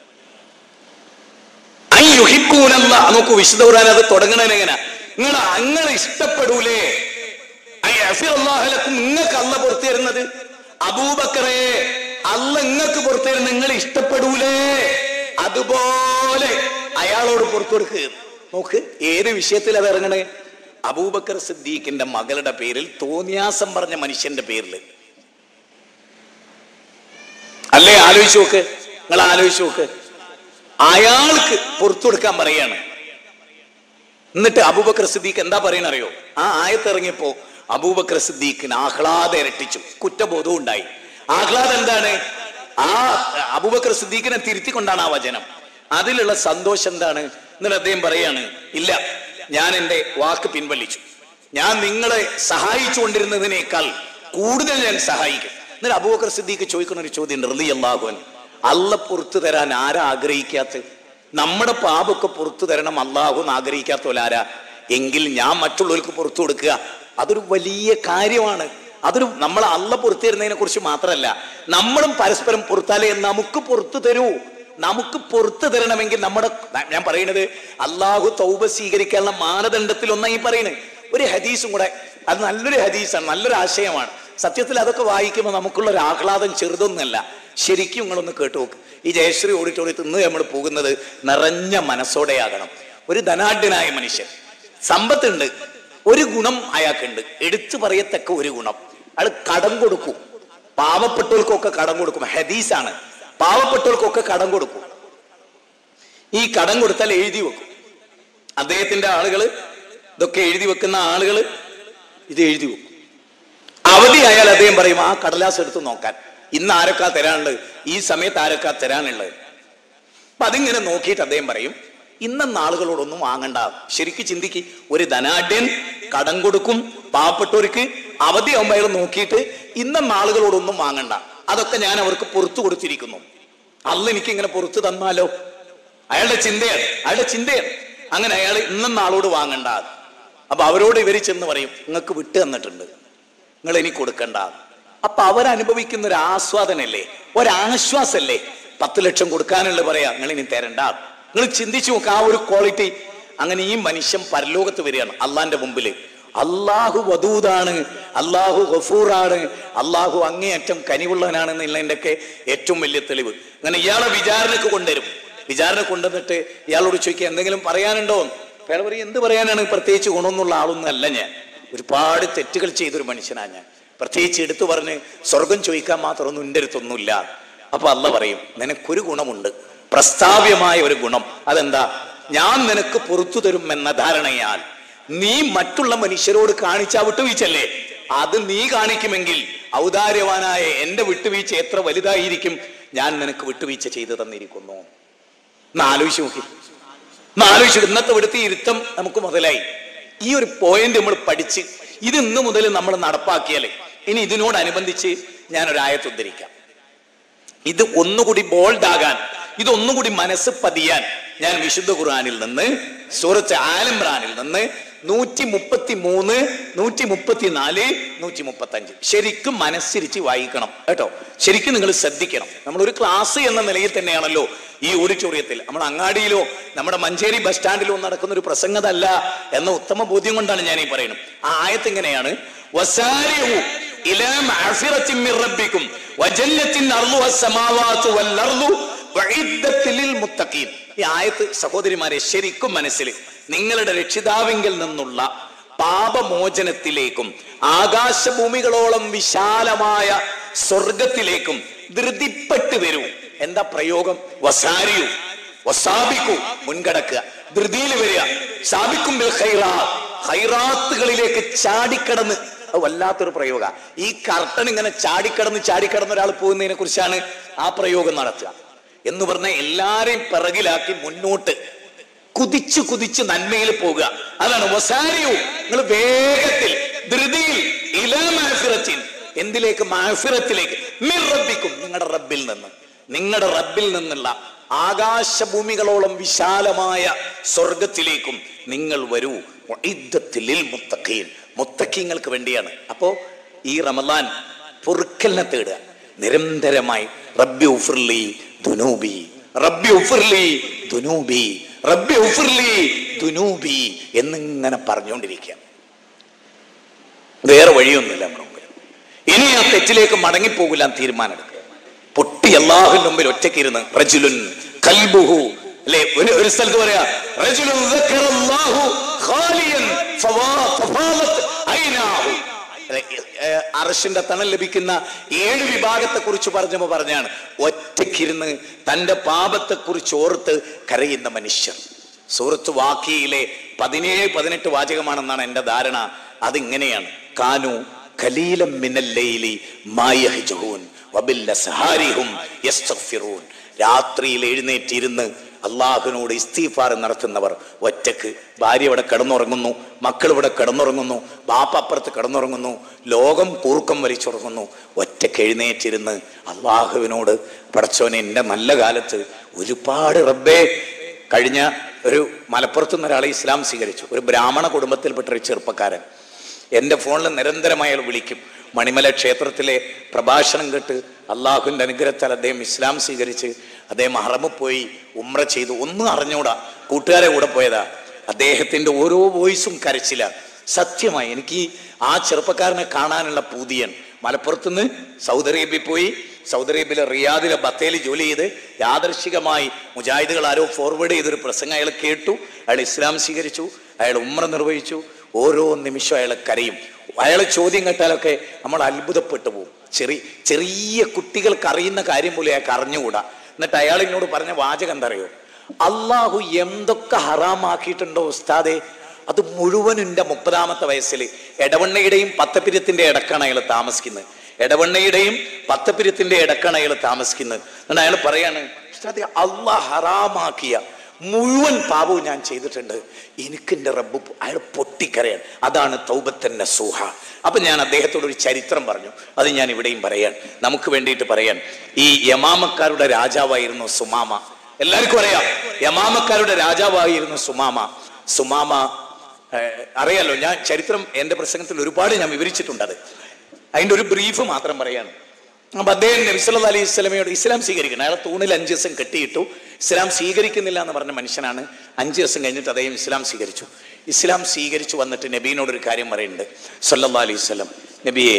ഐ യുഹിബ്ബൂനല്ല നോക്കൂ വിശുദ്ധ ഖുർആൻ അത് തുടങ്ങണത് എങ്ങനെ നിങ്ങൾ അങ്ങനെ ഇഷ്ടപ്പെടൂലേ ഐ അഫിറല്ലാഹു ലക്കും നിങ്ങൾക്ക് അല്ല പുറത്തു തരുന്നത് അബൂബക്കറെ അല്ല നിങ്ങൾക്ക് പുറത്തു തരും നിങ്ങൾ ഇഷ്ടപ്പെടൂലേ അതുപോലെ അയാളോട് പുറത്തു കൊടുക്കുക നോക്ക് ഏത് വിഷയത്തിൽ അത് ഇറങ്ങണേ അബൂബക്കർ സിദ്ദീഖിന്റെ മകളുടെ പേരിൽ തോന്നിയാസം പറഞ്ഞ മനുഷ്യന്റെ പേരിൽ അല്ലേ ആലോചിച്ച് നോക്ക് നിങ്ങൾ ആലോചിച്ച് നോക്ക് അയാൾക്ക് പുറത്തു കൊടുക്കാൻ പറയാണ് എന്നിട്ട് അബൂബക്കർ സിദ്ദീഖ് എന്താ പറയണ അറിയോ ആ ആയത്തിറങ്ങിയപ്പോ അബൂബക്കർ സിദ്ദീഖിന് ആഹ്ലാദം ഇരട്ടിച്ചു കുറ്റബോധവും ഉണ്ടായി ആഹ്ലാദം എന്താണ് ആ അബൂബക്കർ സിദ്ദീഖിനെ തിരുത്തിക്കൊണ്ടാണ് ആ വചനം അതിലുള്ള സന്തോഷം എന്താണ് എന്നിട്ട് അദ്ദേഹം പറയാണ് ഇല്ല ഞാൻ എന്റെ വാക്ക് പിൻവലിച്ചു ഞാൻ നിങ്ങളെ സഹായിച്ചുകൊണ്ടിരുന്നതിനേക്കാൾ കൂടുതൽ ഞാൻ സഹായിക്കും എന്നിട്ട് അബൂബക്കർ സിദ്ദീഖ് ചോദിക്കുന്ന ഒരു ചോദ്യം റലി അള്ളാഹുൻ അല്ല പുറത്തു തരാൻ ആരാ ആഗ്രഹിക്കാത്ത നമ്മുടെ പാപൊക്കെ പുറത്തു തരണം അള്ളാഹു എന്ന് ആഗ്രഹിക്കാത്തവരാരാ എങ്കിൽ ഞാൻ മറ്റുള്ളവർക്ക് പുറത്തു കൊടുക്കുക അതൊരു വലിയ കാര്യമാണ് അതൊരു നമ്മൾ അല്ല പുറത്തു തരുന്നതിനെ കുറിച്ച് മാത്രമല്ല നമ്മളും പരസ്പരം പുറത്താലേ നമുക്ക് പുറത്തു തരൂ നമുക്ക് പുറത്തു തരണമെങ്കിൽ നമ്മുടെ ഞാൻ പറയുന്നത് അള്ളാഹു തൗബ സ്വീകരിക്കാനുള്ള മാനദണ്ഡത്തിൽ ഒന്നായി പറയുന്നത് ഒരു ഹദീസും കൂടെ അത് നല്ലൊരു ഹദീസാണ് നല്ലൊരു ആശയമാണ് സത്യത്തിൽ അതൊക്കെ വായിക്കുമ്പോൾ നമുക്കുള്ള ഒരു ആഹ്ലാദം ചെറുതൊന്നല്ല ശരിക്കും നിങ്ങളൊന്ന് കേട്ടു നോക്ക് ഈ ജയശ്രീ ഓഡിറ്റോറിയത്തിൽ നിന്ന് നമ്മൾ പോകുന്നത് നിറഞ്ഞ മനസ്സോടെയാകണം ഒരു ധനാഢ്യനായ മനുഷ്യൻ സമ്പത്തുണ്ട് ഒരു ഗുണം അയാൾക്കുണ്ട് എടുത്തു പറയത്തക്ക ഒരു ഗുണം അയാൾ കടം കൊടുക്കും പാവപ്പെട്ടവർക്കൊക്കെ കടം കൊടുക്കും ഹദീസാണ് പാവപ്പെട്ടവർക്കൊക്കെ കടം കൊടുക്കും ഈ കടം കൊടുത്താൽ എഴുതി വെക്കും അദ്ദേഹത്തിന്റെ ആളുകൾ ഇതൊക്കെ എഴുതി വെക്കുന്ന ആളുകൾ ഇത് എഴുതി വെക്കും അവധി ആയാൽ അദ്ദേഹം പറയും ആ കടലാസ് എടുത്ത് നോക്കാൻ ഇന്ന് ആരൊക്കെ തരാനുള്ളത് ഈ സമയത്ത് ആരൊക്കെ തരാനുള്ളത് അപ്പൊ അതിങ്ങനെ നോക്കിയിട്ട് അദ്ദേഹം പറയും ഇന്നെന്ന ആളുകളോടൊന്നും വാങ്ങണ്ട ശരിക്കും ചിന്തിക്ക് ഒരു ധനാഢ്യൻ കടം കൊടുക്കും പാവപ്പെട്ടവർക്ക് അവധിയാകുമ്പോൾ അയാൾ നോക്കിയിട്ട് ഇന്നെന്ന ആളുകളോടൊന്നും വാങ്ങണ്ട അതൊക്കെ ഞാൻ അവർക്ക് പുറത്തു കൊടുത്തിരിക്കുന്നു അല്ല എനിക്ക് ഇങ്ങനെ പുറത്തു തന്നാലോ അയാളുടെ ചിന്തയാണ് അയാളുടെ ചിന്തയാണ് അങ്ങനെ അയാൾ ഇന്നെന്ന ആളോട് വാങ്ങണ്ട അപ്പൊ അവരോട് ഇവര് ചെന്ന് പറയും നിങ്ങൾക്ക് വിട്ടു തന്നിട്ടുണ്ട് നിങ്ങൾ ഇനി കൊടുക്കണ്ട അപ്പൊ അവരനുഭവിക്കുന്ന ഒരു ആസ്വാദനല്ലേ ഒരാശ്വാസല്ലേ പത്ത് ലക്ഷം കൊടുക്കാനുള്ള പറയാ നിങ്ങൾ ഇനി തരണ്ട നിങ്ങൾ ചിന്തിച്ചു നോക്കുക ആ ഒരു ക്വാളിറ്റി അങ്ങനെ ഈ മനുഷ്യൻ പരലോകത്ത് വരികയാണ് അള്ളാന്റെ മുമ്പില് അള്ളാഹു വധൂതാണ് അള്ളാഹു ഗഫൂറാണ് അള്ളാഹു അങ്ങേയറ്റം കനിവുള്ളവനാണ് എന്നുള്ളതിന്റെ ഒക്കെ ഏറ്റവും വലിയ തെളിവ് അങ്ങനെ ഇയാളെ വിചാരണക്ക് കൊണ്ടുവരും വിചാരണ കൊണ്ടുവന്നിട്ട് ഇയാളോട് ചോദിക്കുക എന്തെങ്കിലും പറയാനുണ്ടോ അയാൾ പറയും എന്ത് പറയാനാണ് പ്രത്യേകിച്ച് ഗുണമൊന്നുള്ള ആളൊന്നും അല്ല ഞാൻ ഒരുപാട് തെറ്റുകൾ ചെയ്തൊരു മനുഷ്യനാണ് ഞാൻ പ്രത്യേകിച്ച് എടുത്തു പറഞ്ഞ് സ്വർഗം ചോദിക്കാൻ മാത്രമൊന്നും എൻ്റെ അടുത്തൊന്നുമില്ല അപ്പൊ അല്ല പറയും നിനക്കൊരു ഗുണമുണ്ട് പ്രസ്താവ്യമായ ഒരു ഗുണം അതെന്താ ഞാൻ നിനക്ക് പുറത്തു തരും എന്ന ധാരണയാൽ നീ മറ്റുള്ള മനുഷ്യരോട് കാണിച്ച ആ വിട്ടുവീഴ്ചല്ലേ അത് നീ കാണിക്കുമെങ്കിൽ ഔദാര്യവാനായ എന്റെ വിട്ടുവീഴ്ച എത്ര വലുതായിരിക്കും ഞാൻ നിനക്ക് വിട്ടുവീഴ്ച ചെയ്തു തന്നിരിക്കുന്നു ഒന്ന് ആലോചിച്ച് നോക്കി ഒന്ന് ആലോചിച്ചു ഇന്നത്തെ ഇവിടുത്തെ ഇരുത്തം നമുക്ക് മുതലായി ഈ ഒരു പോയിന്റ് നമ്മൾ പഠിച്ച് ഇത് ഇന്ന് മുതൽ നമ്മൾ നടപ്പാക്കിയാലേ ഇനി ഇതിനോടനുബന്ധിച്ച് ഞാൻ ഒരു ആയത്ത് ഉദ്ധരിക്കാം ഇത് ഒന്നുകൂടി ബോൾഡ് ആകാൻ ഇത് ഒന്നുകൂടി മനസ്സ് പതിയാൻ ഞാൻ വിശുദ്ധ ഖുർആനിൽ നിന്ന് സൂറത്ത് ആലംറാനിൽ നിന്ന് നൂറ്റി മുപ്പത്തി മൂന്ന് നൂറ്റി മുപ്പത്തി നാല് നൂറ്റി മുപ്പത്തി അഞ്ച് ശരിക്കും മനസ്സിരിച്ച് വായിക്കണം കേട്ടോ ശരിക്കും നിങ്ങൾ ശ്രദ്ധിക്കണം നമ്മൾ ഒരു ക്ലാസ് എന്ന നിലയിൽ തന്നെയാണല്ലോ ഈ ഓഡിറ്റോറിയത്തിൽ നമ്മൾ അങ്ങാടിയിലോ നമ്മുടെ മഞ്ചേരി ബസ് സ്റ്റാൻഡിലോ നടക്കുന്ന ഒരു പ്രസംഗതല്ല എന്ന ഉത്തമ ബോധ്യം കൊണ്ടാണ് ഞാൻ ഈ പറയുന്നത് ആ ആയത്ത് ഇങ്ങനെയാണ് വസാരിഉ ഇലാ മഅഫിറത്തിൻ മിർ റബ്ബിക്കും വജന്നത്തിൻ അർളുഹ സമാവാതു വൽ അർളു വഇദ്ദത്തിൽ ലിൽ മുത്തഖീൻ ഈ ആയത്ത് സഹോദരിമാരെ ശരിക്കും മനസ്സിൽ നിങ്ങളുടെ രക്ഷിതാവിങ്കിൽ നിന്നുള്ള പാപമോചനത്തിലേക്കും ആകാശഭൂമികളോളം വിശാലമായ സ്വർഗത്തിലേക്കും ധൃതിപ്പെട്ട് വരൂ എന്താ പ്രയോഗം വസാരിയു വസാബിക്കു മുൻകടക്കുക ധൃതിയിൽ വരിക സാബിക്കും ബിൽ ഖൈറാത്ത് ഹൈറാത്തുകളിലേക്ക് ചാടിക്കടന്ന് അത് വല്ലാത്തൊരു പ്രയോഗ ഈ കർട്ടൻ ഇങ്ങനെ ചാടിക്കടന്ന് ചാടിക്കടന്ന് ഒരാൾ പോകുന്നതിനെ കുറിച്ചാണ് ആ പ്രയോഗം നടത്തുക എന്ന് പറഞ്ഞാൽ എല്ലാരെയും പിറകിലാക്കി മുന്നോട്ട് കുതിച്ചു കുതിച്ച് നന്മയിൽ പോകുക അതാണ് വസാരിയു നിങ്ങൾ വേഗത്തിൽ ധൃതിയിൽ ഇലാ മാഫിറത്തിൻ എന്തിലേക്ക് മാഫിറത്തിലേക്ക് മിർ റബ്ബിക്കും നിങ്ങളുടെ റബ്ബിൽ നിന്ന് നിങ്ങളുടെ റബ്ബിൽ നിന്നുള്ള ആകാശഭൂമികളോളം വിശാലമായ സ്വർഗത്തിലേക്കും നിങ്ങൾ വരൂ വഇദ്ദത്തിലിൽ മുത്തഖീൻ മുത്തഖീങ്ങൾക്ക് വേണ്ടിയാണ് അപ്പോ ഈ റമദാൻ പൊറുക്കലിനെ തേടുക നിരന്തരമായി റബ്ബി ഉഫ്രിലി ദുനൂബി റബ്ബി ഉഫ്രിലി ദുനൂബി റബ്ബി ഉഫ്രിലി ദുനൂബി എന്നിങ്ങനെ പറഞ്ഞുകൊണ്ടിരിക്കുക വേറെ വഴിയൊന്നുമില്ല നമ്മുടെ മുമ്പിൽ ഇനി ആ തെറ്റിലേക്ക് മടങ്ങിപ്പോകില്ല തീരുമാനം എടുക്കുക കുട്ടി അള്ളാഹുവിന്റെ മുമ്പിൽ ഒറ്റയ്ക്കിരുന്ന് റജുലുൻ കൽബുഹു അല്ലെ ഒരു ഒരു സ്ഥലത്ത് പറയാ റജുലുൻ ദക്കറല്ലാഹു ഖാലിയൻ ഫവാ- ഫഫാലത്ത് ഐനാഹു. അല്ലെ, ഏ, അർശിന്റെ തണൽ ലഭിക്കുന്ന ഏഴ് വിഭാഗത്തെ കുറിച്ച് പറഞ്ഞപ്പോ പറഞ്ഞാണ് ഒറ്റയ്ക്കിരുന്ന് തന്റെ പാപത്തെ കുറിച്ച് ഓർത്ത് കരയുന്ന മനുഷ്യർ സൂറത്ത് വാക്കിയിലെ പതിനേഴ് പതിനെട്ട് വാചകമാണെന്നാണ് എന്റെ ധാരണ അതിങ്ങനെയാണ് കാനു ഖലീലം മിനല്ലൈലി മായഹ്ജഹൂൻ വബില്ല സഹാരിഹും യസ്തഗ്ഫിറൂൻ രാത്രിയിൽ എഴുന്നേറ്റിരുന്ന് അള്ളാഹുവിനോട് ഇസ്തീഫാർ നടത്തുന്നവർ ഒറ്റക്ക് ഭാര്യ ഇവിടെ കിടന്നുറങ്ങുന്നു മക്കൾ ഇവിടെ കിടന്നുറങ്ങുന്നു ബാപ്പ അപ്പുറത്ത് കിടന്നുറങ്ങുന്നു ലോകം കൂർക്കം വലിച്ചുറങ്ങുന്നു ഒറ്റക്ക് എഴുന്നേറ്റിരുന്ന് അള്ളാഹുവിനോട് പടച്ചോനെ എൻ്റെ നല്ല കാലത്ത് ഒരുപാട് റബ്ബേ കഴിഞ്ഞ ഒരു മലപ്പുറത്തു നിന്ന് ഒരാളെ ഇസ്ലാം സ്വീകരിച്ചു ഒരു ബ്രാഹ്മണ കുടുംബത്തിൽപ്പെട്ട ഒരു ചെറുപ്പക്കാരൻ എൻ്റെ ഫോണിൽ നിരന്തരമായി അയാൾ വിളിക്കും മണിമല ക്ഷേത്രത്തിലെ പ്രഭാഷണം കേട്ട് അള്ളാഹുവിൻ്റെ അനുഗ്രഹത്താൽ അദ്ദേഹം ഇസ്ലാം സ്വീകരിച്ച് അദ്ദേഹം ഹറമ് പോയി ഉമ്ര ചെയ്തു ഒന്നും അറിഞ്ഞൂടാ കൂട്ടുകാരെ കൂടെ പോയതാ അദ്ദേഹത്തിൻ്റെ ഓരോ വോയിസും കരച്ചില്ല സത്യമായി എനിക്ക് ഈ ആ ചെറുപ്പക്കാരനെ കാണാനുള്ള പൂതിയൻ മലപ്പുറത്തുനിന്ന് സൗദി അറേബ്യ പോയി സൗദി അറേബ്യയിലെ റിയാദിലെ ബത്തേൽ ജോലി ചെയ്ത് യാദർശികമായി മുജാഹിദുകൾ ആരോ ഫോർവേഡ് ചെയ്തൊരു പ്രസംഗം അയാൾ കേട്ടു അയാൾ ഇസ്ലാം സ്വീകരിച്ചു അയാൾ ഉമ്ര നിർവഹിച്ചു ഓരോ നിമിഷം അയാൾ കരയും അയാളെ ചോദ്യം കേട്ടാലൊക്കെ നമ്മൾ അത്ഭുതപ്പെട്ടു പോകും ചെറിയ ചെറിയ കുട്ടികൾക്ക് അറിയുന്ന കാര്യം പോലും അയാൾക്ക് അറിഞ്ഞുകൂടാ എന്നിട്ട് അയാൾ എന്നോട് പറഞ്ഞ വാചകം എന്താ അറിയോ അള്ളാഹു എന്തൊക്കെ ഹറാമാക്കിയിട്ടുണ്ടോ ഉസ്താദെ അത് മുഴുവനും എൻ്റെ മുപ്പതാമത്തെ വയസ്സിൽ എടവണ്ണയുടെയും പത്തപ്പിരത്തിന്റെ ഇടക്കാണ് അയാൾ താമസിക്കുന്നത് എടവണ്ണയുടെയും പത്തപ്പിരത്തിന്റെ ഇടക്കാണ് അയാൾ താമസിക്കുന്നത് എന്നിട്ട് അയാൾ പറയാണ് ഉസ്താദെ അള്ളാഹ് ഹറാമാക്കിയ മുഴുവൻ പാപവും ഞാൻ ചെയ്തിട്ടുണ്ട് എനിക്ക് എൻ്റെ റബ്ബ് പൊ- അയാൾ പൊട്ടിക്കരയാണ് അതാണ് തൗബത്തന്നെ സൂഹ അപ്പൊ ഞാൻ അദ്ദേഹത്തോട് ഒരു ചരിത്രം പറഞ്ഞു അത് ഞാൻ ഇവിടെയും പറയാൻ നമുക്ക് വേണ്ടിയിട്ട് പറയാൻ ഈ യമാമക്കാരുടെ രാജാവായിരുന്നു സുമാമ എല്ലാവർക്കും അറിയാം യമാമക്കാരുടെ രാജാവായിരുന്നു സുമാമ സുമാമ ഏഹ്, അറിയാലോ ഞാൻ ചരിത്രം എൻ്റെ പ്രസംഗത്തിൽ ഒരുപാട് ഞാൻ വിവരിച്ചിട്ടുണ്ട് അത് അതിൻ്റെ ഒരു ബ്രീഫ് മാത്രം പറയാണ് അപ്പൊ അദ്ദേഹം നബിസല്ല അലൈഹി സ്വലമയോട് ഇസ്ലാം സ്വീകരിക്കണം അയാളെ തൂണിൽ അഞ്ച് ദിവസം കെട്ടിയിട്ടു ഇസ്ലാം സ്വീകരിക്കുന്നില്ല എന്ന് പറഞ്ഞ മനുഷ്യനാണ് അഞ്ച് ദിവസം കഴിഞ്ഞിട്ട് അദ്ദേഹം ഇസ്ലാം സ്വീകരിച്ചു ഇസ്ലാം സ്വീകരിച്ചു വന്നിട്ട് നബീനോട് ഒരു കാര്യം പറയുന്നുണ്ട് സല്ലല്ലാ അലൈഹി സ്വലം നബിയെ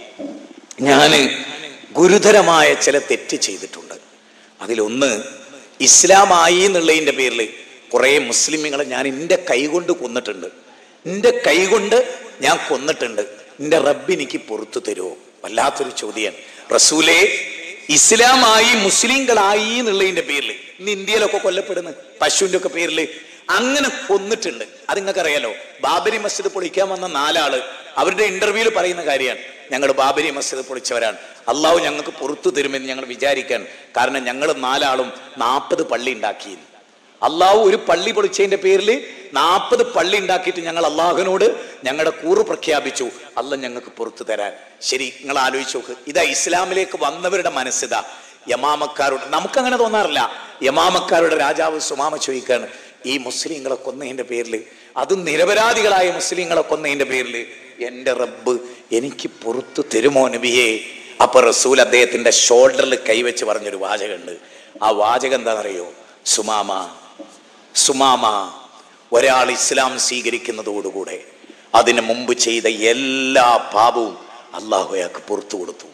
ഞാൻ ഗുരുതരമായ ചില തെറ്റ് ചെയ്തിട്ടുണ്ട് അതിലൊന്ന് ഇസ്ലാമായി എന്നുള്ളതിൻ്റെ പേരിൽ കുറേ മുസ്ലിമുകളെ ഞാൻ എൻ്റെ കൈകൊണ്ട് കൊന്നിട്ടുണ്ട് എൻ്റെ കൈകൊണ്ട് ഞാൻ കൊന്നിട്ടുണ്ട് എൻ്റെ റബ്ബ് എനിക്ക് പുറത്തു തരുമോ വല്ലാത്തൊരു ചോദ്യമാണ് റസൂലെ ഇസ്ലാമായി മുസ്ലിങ്ങളായി എന്നുള്ളതിന്റെ പേരിൽ ഇന്ന് ഇന്ത്യയിലൊക്കെ കൊല്ലപ്പെടുന്നു പശുവിന്റെ ഒക്കെ പേരിൽ അങ്ങനെ കൊന്നിട്ടുണ്ട് അത് നിങ്ങൾക്ക് അറിയാലോ ബാബരി മസ്ജിദ് പൊളിക്കാൻ വന്ന നാലാള് അവരുടെ ഇന്റർവ്യൂവിൽ പറയുന്ന കാര്യമാണ് ഞങ്ങൾ ബാബരി മസ്ജിദ് പൊളിച്ചവരാണ് അള്ളാഹു ഞങ്ങൾക്ക് പുറത്തു തരുമെന്ന് ഞങ്ങൾ വിചാരിക്കാൻ കാരണം ഞങ്ങൾ നാലാളും നാൽപ്പത് പള്ളി ഉണ്ടാക്കിയിരുന്നു അള്ളാഹു ഒരു പള്ളി പൊളിച്ചതിന്റെ പേരിൽ നാൽപ്പത് പള്ളി ഉണ്ടാക്കിയിട്ട് ഞങ്ങൾ അള്ളാഹുവിനോട് ഞങ്ങളുടെ കൂറ് പ്രഖ്യാപിച്ചു അല്ല ഞങ്ങൾക്ക് പുറത്തു തരാൻ ശരി നിങ്ങൾ ആലോചിച്ച് നോക്ക് ഇതാ ഇസ്ലാമിലേക്ക് വന്നവരുടെ മനസ്സിതാ യമാമക്കാരോട് നമുക്കങ്ങനെ തോന്നാറില്ല യമാമക്കാരുടെ രാജാവ് സുമാമ ചോദിക്കാണ് ഈ മുസ്ലിങ്ങളെ കൊന്നതിന്റെ പേരിൽ അതും നിരപരാധികളായ മുസ്ലിങ്ങളെ കൊന്നതിന്റെ പേരിൽ എൻ്റെ റബ്ബ് എനിക്ക് പുറത്തു തരുമോ നബിയെ അപ്പൊ റസൂൽ അദ്ദേഹത്തിന്റെ ഷോൾഡറിൽ കൈവച്ച് പറഞ്ഞൊരു വാചകമുണ്ട് ആ വാചകം എന്താണെന്നറിയോ സുമാമ സുമാമ ഒരാൾ ഇസ്ലാം സ്വീകരിക്കുന്നതോടുകൂടെ അതിനു മുമ്പ് ചെയ്ത എല്ലാ പാപവും അള്ളാഹു അയാൾക്ക് പുറത്തു കൊടുത്തു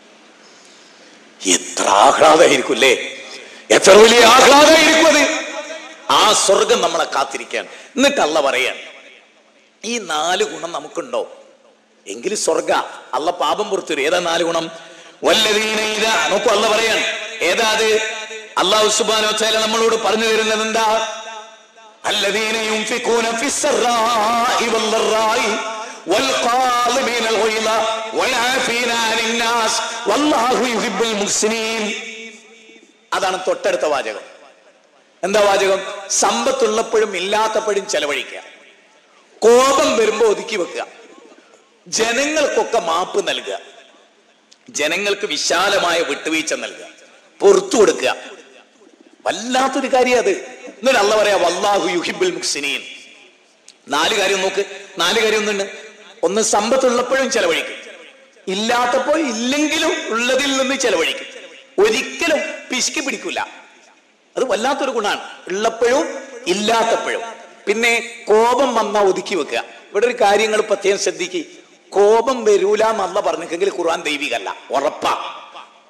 എത്ര ആഹ്ലാദമായിരിക്കും അല്ലേ എത്ര വലിയ ആഹ്ലാദമായിരിക്കും അത് ആ സ്വർഗം നമ്മളെ കാത്തിരിക്കാൻ എന്നിട്ട് അല്ല പറയാൻ ഈ നാല് ഗുണം നമുക്കുണ്ടോ എങ്കിൽ സ്വർഗ അല്ല പാപം പുറത്തു വരും ഏതാ നാല് ഗുണം വല്ലതീന ഇതാ നോക്കൂ അല്ല പറയാൻ ഏതാ അത് അള്ളാഹു സുബാനോ ചേല നമ്മളോട് പറഞ്ഞു തരുന്നത് എന്താ الذين ينفقون في السراء والضراء والقالبين الغيظ والعافين عن الناس والله يحب المحسنين അതാണ് തൊട്ടടുത്ത വാചകം എന്താ വാചകം സമ്പത്തുള്ളപ്പോഴും ഇല്ലാത്തപ്പോഴും ചെലവഴിക്കുക കോപം വരുമ്പോ ഒതുക്കി വെക്കുക ജനങ്ങൾക്കൊക്കെ മാപ്പ് നൽകുക ജനങ്ങൾക്ക് വിശാലമായ വിട്ടുവീഴ്ച നൽകുക പുറത്തു കൊടുക്കുക വല്ലാത്തൊരു കാര്യം അത് എന്നിട്ട് അല്ല പറയാ വല്ലാഹു യുഹിബുൽ മുക്സിനീൻ നാല് കാര്യം നോക്ക് നാല് കാര്യം ഒന്നുണ്ട് ഒന്ന് സമ്പത്തുള്ളപ്പോഴും ചെലവഴിക്കും ഇല്ലാത്തപ്പോൾ ഇല്ലെങ്കിലും ഉള്ളതിൽ നിന്ന് ചെലവഴിക്കും ഒരിക്കലും പിശുക്കി പിടിക്കില്ല അത് വല്ലാത്തൊരു ഗുണമാണ് ഉള്ളപ്പോഴും ഇല്ലാത്തപ്പോഴും പിന്നെ കോപം വന്നാ ഒതുക്കി വെക്കുക ഇവിടെ ഒരു കാര്യങ്ങൾ പ്രത്യേകം ശ്രദ്ധിക്കുക കോപം വരൂല എന്നല്ല പറഞ്ഞെങ്കിൽ ഖുർആൻ ദൈവികല്ല ഉറപ്പാ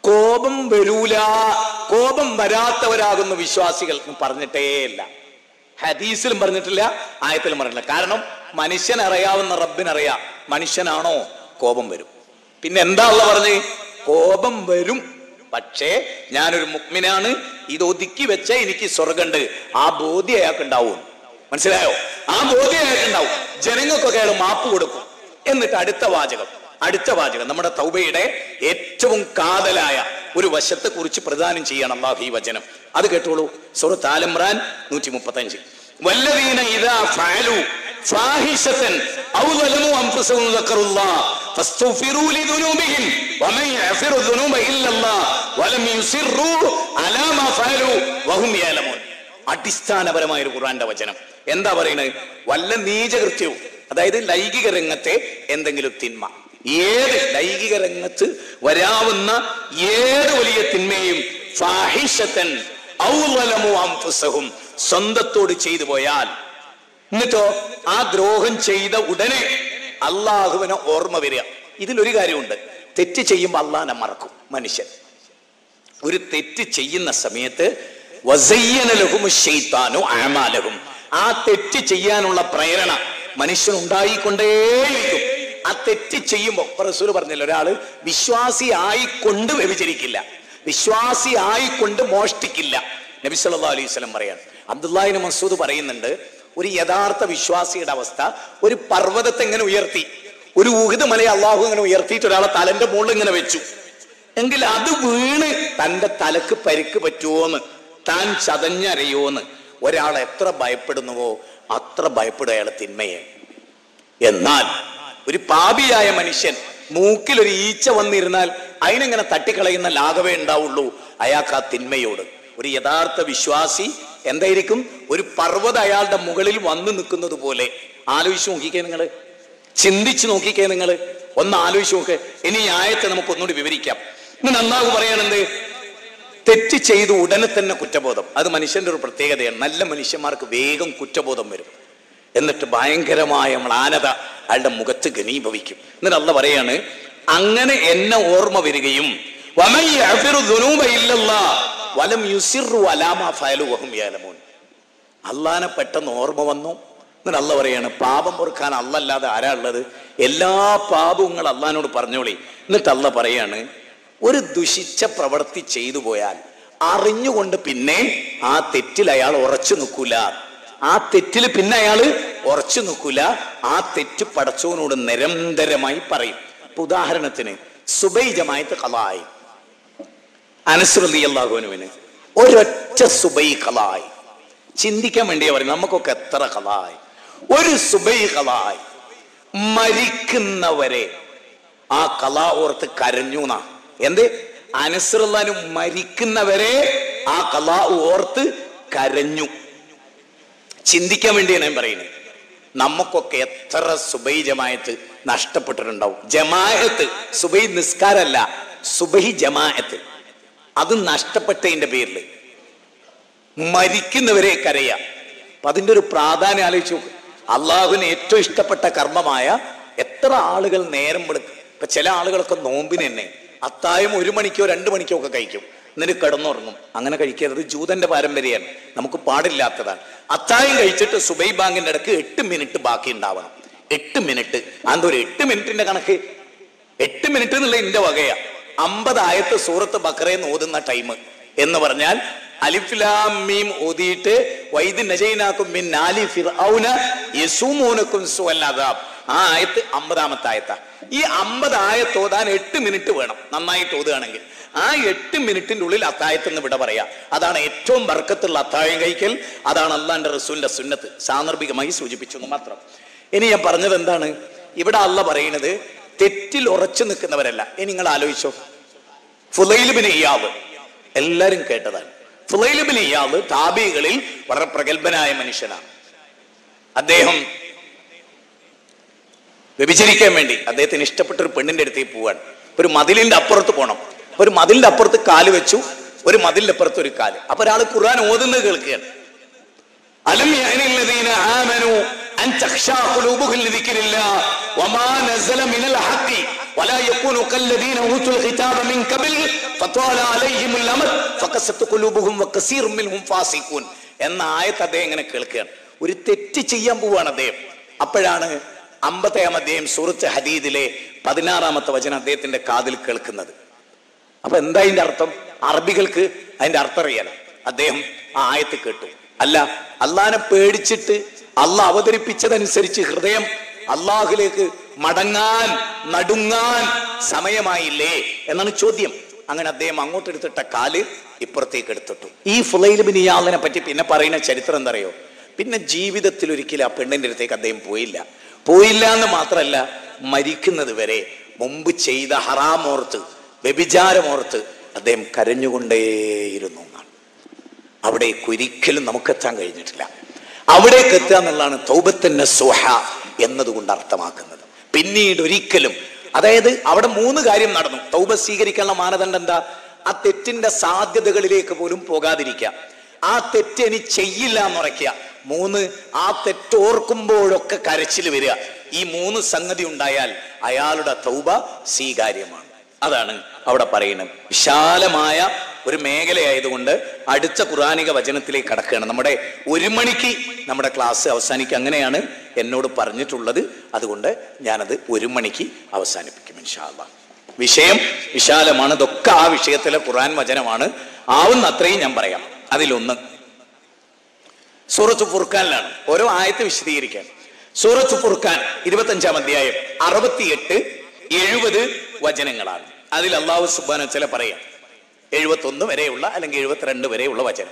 കോപം വരൂല കോപം വരാത്തവരാകുന്ന വിശ്വാസികൾ എന്ന് പറഞ്ഞിട്ടേ ഇല്ല ഹദീസിലും പറഞ്ഞിട്ടില്ല ആയത്തിലും പറഞ്ഞിട്ടില്ല കാരണം മനുഷ്യൻ അറിയാവുന്ന റബ്ബിനറിയാം മനുഷ്യനാണോ കോപം വരും പിന്നെ എന്താ ഉള്ള പറഞ്ഞ് കോപം വരും പക്ഷേ ഞാനൊരു മുക്മിനാണ് ഇത് ഒതുക്കി വെച്ച എനിക്ക് സ്വർഗമുണ്ട് ആ ബോധ്യം അയാൾക്ക് ഉണ്ടാവും മനസ്സിലായോ ആ ബോധ്യം അയാൾക്ക് ഉണ്ടാവും ജനങ്ങൾക്കൊക്കെ അയാൾ മാപ്പ് കൊടുക്കും എന്നിട്ട് അടുത്ത വാചകം അടുത്ത വാചകം നമ്മുടെ തൗബയുടെ ഏറ്റവും കാതലായ ഒരു വശത്തെ കുറിച്ച് പ്രദാനം ചെയ്യണം അള്ളാഹു ഈ വചനം അത് കേട്ടോളൂ സുഹൃത്ത് ആലംറാൻ നൂറ്റി മുപ്പത്തി അഞ്ച് വല്ലവീന ഇതാ ഫഅലു ഫാഹിഷത്തൻ ഔ ളലമു അൻഫുസഹും ദക്കറുല്ലാഹ് ഫസ്തഗ്ഫിറൂ ലിദുനൂബിഹിം വമൻ യഗ്ഫിറു ദുനൂബ ഇല്ലല്ലാഹ് വലം യുസിറൂ അലാ മാ ഫഅലു വഹും യഅലമൂൻ അടിസ്ഥാനപരമായ ഒരു ഖുർആന്റെ വചനം എന്താ പറയുന്നത് വല്ല നീചകൃത്യവും അതായത് ലൈംഗിക രംഗത്തെ എന്തെങ്കിലും തിന്മ ഏത് ലൈംഗിക രംഗത്ത് വരാവുന്ന ഏത് വലിയ തിന്മയും ഫാഹിഷത്തൻ ഔവലമു അംഫുസഹും സ്വന്തത്തോട് ചെയ്തു പോയാൽ എന്നിട്ടോ ആ ദ്രോഹം ചെയ്ത ഉടനെ അള്ളാഹുവിനെ ഓർമ്മ വരിക ഇതിലൊരു കാര്യമുണ്ട് തെറ്റ് ചെയ്യുമ്പോൾ അള്ളാഹിനെ മറക്കും മനുഷ്യൻ ഒരു തെറ്റ് ചെയ്യുന്ന സമയത്ത് വസയ്യന ലഹുമു ശൈത്താനു അഅമാലഹും ആ തെറ്റ് ചെയ്യാനുള്ള പ്രേരണ മനുഷ്യൻ ഉണ്ടായിക്കൊണ്ടേയിരിക്കും ആ തെറ്റ് ചെയ്യുമ്പോൾ ഇപ്പൊ റസൂൽ പറഞ്ഞില്ല ഒരാള് വിശ്വാസി ആയിക്കൊണ്ട് വ്യഭിചരിക്കില്ല വിശ്വാസി ആയിക്കൊണ്ട് മോഷ്ടിക്കില്ല നബി സല്ലല്ലാഹു അലൈഹി വസല്ലം പറയാണ് അബ്ദുല്ലാഹിന് മസൂദ് പറയുന്നുണ്ട് ഒരു യഥാർത്ഥ വിശ്വാസിയുടെ അവസ്ഥ ഒരു പർവ്വതത്തെ ഇങ്ങനെ ഉയർത്തി ഒരു ഊഹിത് മലയെ അള്ളാഹു ഇങ്ങനെ ഉയർത്തിയിട്ട് ഒരാളെ തലന്റെ മുകളിൽ ഇങ്ങനെ വെച്ചു എങ്കിൽ അത് വീണ് തന്റെ തലക്ക് പരിക്ക് പറ്റുമോന്ന് താൻ ചതഞ്ഞരയോന്ന് ഒരാൾ എത്ര ഭയപ്പെടുന്നുവോ അത്ര ഭയപ്പെടുക അയാൾ തിന്മയെ എന്നാൽ ഒരു പാപിയായ മനുഷ്യൻ മൂക്കിൽ ഒരു ഈച്ച വന്നിരുന്നാൽ അതിനെങ്ങനെ തട്ടിക്കളയുന്ന ലാഘവേ ഉണ്ടാവുള്ളൂ അയാൾക്ക് ആ തിന്മയോട് ഒരു യഥാർത്ഥ വിശ്വാസി എന്തായിരിക്കും ഒരു പർവ്വത അയാളുടെ മുകളിൽ വന്നു നിൽക്കുന്നത് പോലെ ആലോചിച്ച് നോക്കിക്കേ നിങ്ങൾ ചിന്തിച്ച് നോക്കിക്കേ നിങ്ങൾ ഒന്ന് ആലോചിച്ച് നോക്ക് ഇനി ഈ ആയത്തെ നമുക്ക് ഒന്നുകൂടി വിവരിക്കാം ഇന്ന് നന്നാവ് പറയാനെന്ത് തെറ്റ് ചെയ്ത് ഉടനെ തന്നെ കുറ്റബോധം അത് മനുഷ്യന്റെ ഒരു പ്രത്യേകതയാണ് നല്ല മനുഷ്യന്മാർക്ക് വേഗം കുറ്റബോധം വരും എന്നിട്ട് ഭയങ്കരമായ മ്ലാനത അയാളുടെ മുഖത്ത് ഘനീഭവിക്കും എന്നിട്ട് അല്ല പറയാണ് അങ്ങനെ എന്നെ ഓർമ്മ വരികയും വമൻ യഗ്ഫിറു ദുനൂബ ഇല്ലല്ലാഹ് വലം യുസിറു അലാ മാ ഫഅലു വഹും യഅലമൂൻ അള്ളാനെ പെട്ടെന്ന് ഓർമ്മ വന്നു എന്നിട്ട് അല്ല പറയാണ് പാപം പൊറുക്കാൻ അല്ലല്ലാതെ ആരാ ഉള്ളത് എല്ലാ പാപവും നിങ്ങൾ അള്ളഹാനോട് പറഞ്ഞോളി എന്നിട്ട് അല്ല പറയാണ് ഒരു ദുഷിച്ച പ്രവൃത്തി ചെയ്തു പോയാൽ അറിഞ്ഞുകൊണ്ട് പിന്നെ ആ തെറ്റിൽ അയാൾ ഉറച്ചു നിൽക്കൂല ആ തെറ്റിൽ പിന്നെ അയാൾ ഉറച്ചു നിൽക്കൂല ആ തെറ്റ് പടച്ചവനോട് നിരന്തരമായി പറയും ഇപ്പൊ ഉദാഹരണത്തിന് സുബൈ ജമായത്ത് കലായി അനസ്രലി അള്ളാഹുവിനുവിന് ഒരൊറ്റ സുബൈ കലായി ചിന്തിക്കാൻ വേണ്ടിയാ പറയും നമുക്കൊക്കെ എത്ര കലായി ഒരു സുബൈ കലായി മരിക്കുന്നവരെ ആ കല ഓർത്ത് കരഞ്ഞു എന്നാ എന്ത് അനസ്രല്ലാനും മരിക്കുന്നവരെ ആ കല ഓർത്ത് കരഞ്ഞു ചിന്തിക്കാൻ വേണ്ടിയാണ് ഞാൻ പറയുന്നത് നമുക്കൊക്കെ എത്ര സുബൈ ജമായത്ത് നഷ്ടപ്പെട്ടിട്ടുണ്ടാവും ജമായത്ത് സുബൈ നിസ്കാരല്ല സുബൈ ജമായത്ത് അത് നഷ്ടപ്പെട്ടതിന്റെ പേരിൽ മരിക്കുന്നവരെ കരയ അപ്പൊ അതിന്റെ ഒരു പ്രാധാന്യം ആലോചിച്ച് നോക്ക് അള്ളാഹുവിന് ഏറ്റവും ഇഷ്ടപ്പെട്ട കർമ്മമായ എത്ര ആളുകൾ നേരം വെളുക്കും ഇപ്പൊ ചില ആളുകളൊക്കെ നോമ്പിന് തന്നെ അത്തായം ഒരു മണിക്കോ രണ്ട് മണിക്കോ ഒക്കെ കഴിക്കും എന്നിട്ട് കിടന്നുറങ്ങും അങ്ങനെ കഴിക്കരുത് ജൂതന്റെ പാരമ്പര്യമാണ് നമുക്ക് പാടില്ലാത്തതാണ് അത്തായം കഴിച്ചിട്ട് സുബൈ ബാങ്കിന്റെ ഇടക്ക് എട്ട് മിനിറ്റ് ബാക്കി ഉണ്ടാവണം എട്ട് മിനിറ്റ് അതെന്തോ ഒരു എട്ട് മിനിറ്റിന്റെ കണക്ക് എട്ട് മിനിറ്റ് എന്നുള്ള എന്റെ വകയാ അമ്പതായത്ത് സൂറത്ത് ബക്കറേന്ന് ഓതുന്ന ടൈം എന്ന് പറഞ്ഞാൽ അലിഫ്ലാം മീം ഓതിയിട്ട് വൈദ് നജൈനാക്കും മിൻ നാലി ഫിർഔന യസൂമൂനക്കും സുവൽ അദാബ് ആ ആയത്ത് അമ്പതാമത്തെ ആയത്താ ഈ അമ്പത് ആയത്ത് ഓതാൻ എട്ട് മിനിറ്റ് വേണം നന്നായിട്ട് ഓതുകയാണെങ്കിൽ ആ എട്ട് മിനിറ്റിന്റെ ഉള്ളിൽ അത്തായത്ത് എന്ന് വിട പറയാ അതാണ് ഏറ്റവും ബർക്കത്തുള്ള അത്തായം കഴിക്കൽ അതാണ് അള്ളാന്റെ റസൂലിന്റെ സുന്നത്ത് സാന്ദർഭികമായി സൂചിപ്പിച്ചു എന്ന് മാത്രം ഇനി ഞാൻ പറഞ്ഞത് എന്താണ് ഇവിടെ അല്ല പറയുന്നത് തെറ്റിൽ ഉറച്ചു നിൽക്കുന്നവരല്ല ഇനി നിങ്ങൾ ആലോചിച്ചോ ഫുലൈലുബിന് ഇയാവ് എല്ലാരും കേട്ടതാണ് ഫുലൈലുബിന് ഇയാവ് താബികളിൽ വളരെ പ്രഗത്ഭനായ മനുഷ്യനാണ് അദ്ദേഹം വ്യഭിചരിക്കാൻ വേണ്ടി അദ്ദേഹത്തിന് ഇഷ്ടപ്പെട്ട ഒരു പെണ്ണിന്റെ അടുത്തേക്ക് പോവാണ് ഒരു മതിലിന്റെ അപ്പുറത്ത് പോകണം ഒരു മതിലിന്റെ അപ്പുറത്ത് കാല് വെച്ചു ഒരു മതിലിന്റെ അപ്പുറത്ത് ഒരു കാല് അപ്പൊ ഒരാൾ ഖുർആൻ ഓതുന്നത് കേൾക്കുകയാണ് അലം യഅനില്ലദീന ആമനു അൻ തഖ്ശാ ഖുലൂബുഹും ലിദിക്രില്ലാ വമാ നസല മിനൽ ഹഖി ولا يكونوا كالذين اوتوا الكتاب من قبل فطال عليهم الامد فقست قلوبهم وكثير منهم فاسقون എന്ന ആയത്ത് അദ്ദേഹം ഇങ്ങനെ കേൾക്കുകയാണ് ഒരു തെറ്റ് ചെയ്യാൻ പോവാണ് അദ്ദേഹം അപ്പോഴാണ് അമ്പത്തേഴാം അധ്യായം സൂറത്ത് ഹദീദിലെ പതിനാറാമത്തെ വചനം അദ്ദേഹത്തിന്റെ കാതിൽ കേൾക്കുന്നത് അപ്പൊ എന്താ അതിന്റെ അർത്ഥം അറബികൾക്ക് അതിന്റെ അർത്ഥം അറിയാലോ അദ്ദേഹം ആ ആയത്ത് കേട്ടു അല്ല അള്ളാനെ പേടിച്ചിട്ട് അള്ളാഹ് അവതരിപ്പിച്ചതനുസരിച്ച് ഹൃദയം അള്ളാഹുലേക്ക് മടങ്ങാൻ നടുങ്ങാൻ സമയമായില്ലേ എന്നാണ് ചോദ്യം അങ്ങനെ അദ്ദേഹം അങ്ങോട്ട് എടുത്തിട്ട കാല് ഇപ്പുറത്തേക്ക് എടുത്തിട്ടു ഈ ഫുലൈൽ ബിൻ ഇയാളിനെ പറ്റി പിന്നെ പറയുന്ന ചരിത്രം എന്താ അറിയോ പിന്നെ ജീവിതത്തിൽ ഒരിക്കലും ആ പെണ്ണിന്റെ അടുത്തേക്ക് അദ്ദേഹം പോയില്ല പോയില്ല എന്ന് മാത്രമല്ല മരിക്കുന്നത് വരെ മുമ്പ് ചെയ്ത ഹറാമോർത്ത് വ്യഭിചാരമോർത്ത് അദ്ദേഹം കരഞ്ഞുകൊണ്ടേയിരുന്നു എന്നാണ് അവിടേക്ക് ഒരിക്കലും നമുക്കെത്താൻ കഴിഞ്ഞിട്ടില്ല അവിടേക്ക് എത്തുക എന്നുള്ളതാണ് തൗബത്തന്നെ സുഹ എന്നതുകൊണ്ട് അർത്ഥമാക്കുന്നത് പിന്നീട് ഒരിക്കലും അതായത് അവിടെ മൂന്ന് കാര്യം നടന്നു തൗബ സ്വീകരിക്കാനുള്ള മാനദണ്ഡം എന്താ ആ തെറ്റിന്റെ സാധ്യതകളിലേക്ക് പോലും പോകാതിരിക്കുക ആ തെറ്റ് ഇനി ചെയ്യില്ല എന്നുറയ്ക്കുക മൂന്ന് ആ തെറ്റോർക്കുമ്പോഴൊക്കെ കരച്ചിൽ വരിക ഈ മൂന്ന് സംഗതി ഉണ്ടായാൽ അയാളുടെ തൗബ സ്വീകാര്യമാണ് അതാണ് അവിടെ പറയുന്നത് വിശാലമായ ഒരു മേഖലയായതുകൊണ്ട് അടുത്ത ഖുറാനിക വചനത്തിലേക്ക് കടക്കുകയാണ് നമ്മുടെ ഒരു മണിക്ക് നമ്മുടെ ക്ലാസ് അവസാനിക്കുക അങ്ങനെയാണ് എന്നോട് പറഞ്ഞിട്ടുള്ളത് അതുകൊണ്ട് ഞാനത് ഒരു മണിക്ക് അവസാനിപ്പിക്കും ഇൻഷാല്ല വിഷയം വിശാലമാണ് ഇതൊക്കെ ആ വിഷയത്തിലെ ഖുറാൻ വചനമാണ് ആവുന്ന അത്രയും ഞാൻ പറയാം അതിലൊന്ന് സൂറത്ത് ഫുർഖാനിലാണ് ഓരോ ആയത്ത് വിശദീകരിക്കാൻ സൂറത്ത് ഫുർഖാൻ ഇരുപത്തഞ്ചാം അധ്യായം അറുപത്തിയെട്ട് എഴുപത് വചനങ്ങളാണ് അതിൽ അള്ളാഹു സുബാന ചില പറയാം എഴുപത്തി ഒന്ന് വരെയുള്ള അല്ലെങ്കിൽ എഴുപത്തിരണ്ട് വരെയുള്ള വചനം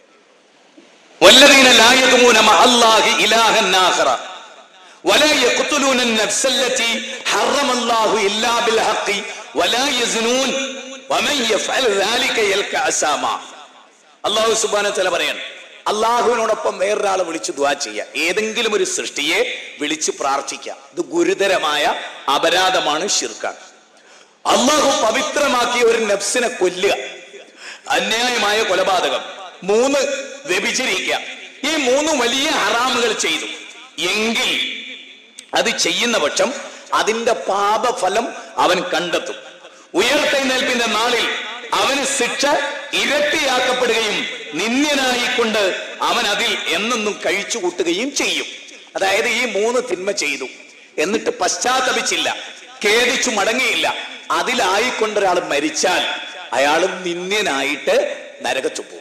والذين لا يدعون مع الله إلها آخر ولا يقتلون النفس التي حرم الله إلا بالحق ولا يزنون ومن يفعل ذلك يلقى أساما അള്ളാഹു സുബാന ചില പറയാണ് അള്ളാഹുവിനോടൊപ്പം വേറൊരാളെ വിളിച്ച് ദ്വാ ചെയ്യുക ഏതെങ്കിലും ഒരു സൃഷ്ടിയെ വിളിച്ച് പ്രാർത്ഥിക്കുക ഇത് ഗുരുതരമായ അപരാധമാണ് ഷിർക്കാണ് അള്ളാഹു പവിത്രമാക്കിയ ഒരു നഫ്സിനെ കൊല്ലുക അന്യായമായ കൊലപാതകം മൂന്ന് വ്യഭിചരിക്കുക ഈ മൂന്ന് വലിയ ഹറാമുകൾ ചെയ്തു എങ്കിൽ അത് ചെയ്യുന്ന പക്ഷം അതിന്റെ പാപഫലം അവൻ കണ്ടെത്തും ഉയർത്തെഴുന്നേൽപ്പിന്റെ നാളിൽ അവന് ശിക്ഷ ഇരട്ടിയാക്കപ്പെടുകയും നിന്ദ്യനായിക്കൊണ്ട് അവൻ അതിൽ എന്നെന്നും കഴിച്ചു കൂട്ടുകയും ചെയ്യും അതായത് ഈ മൂന്ന് തിന്മ ചെയ്തു എന്നിട്ട് പശ്ചാത്തപിച്ചില്ല ഖേദിച്ചു മടങ്ങിയില്ല അതിലായിക്കൊണ്ടൊരാൾ മരിച്ചാൽ അയാൾ നിന്ദ്യനായിട്ട് നരകത്തു പോകും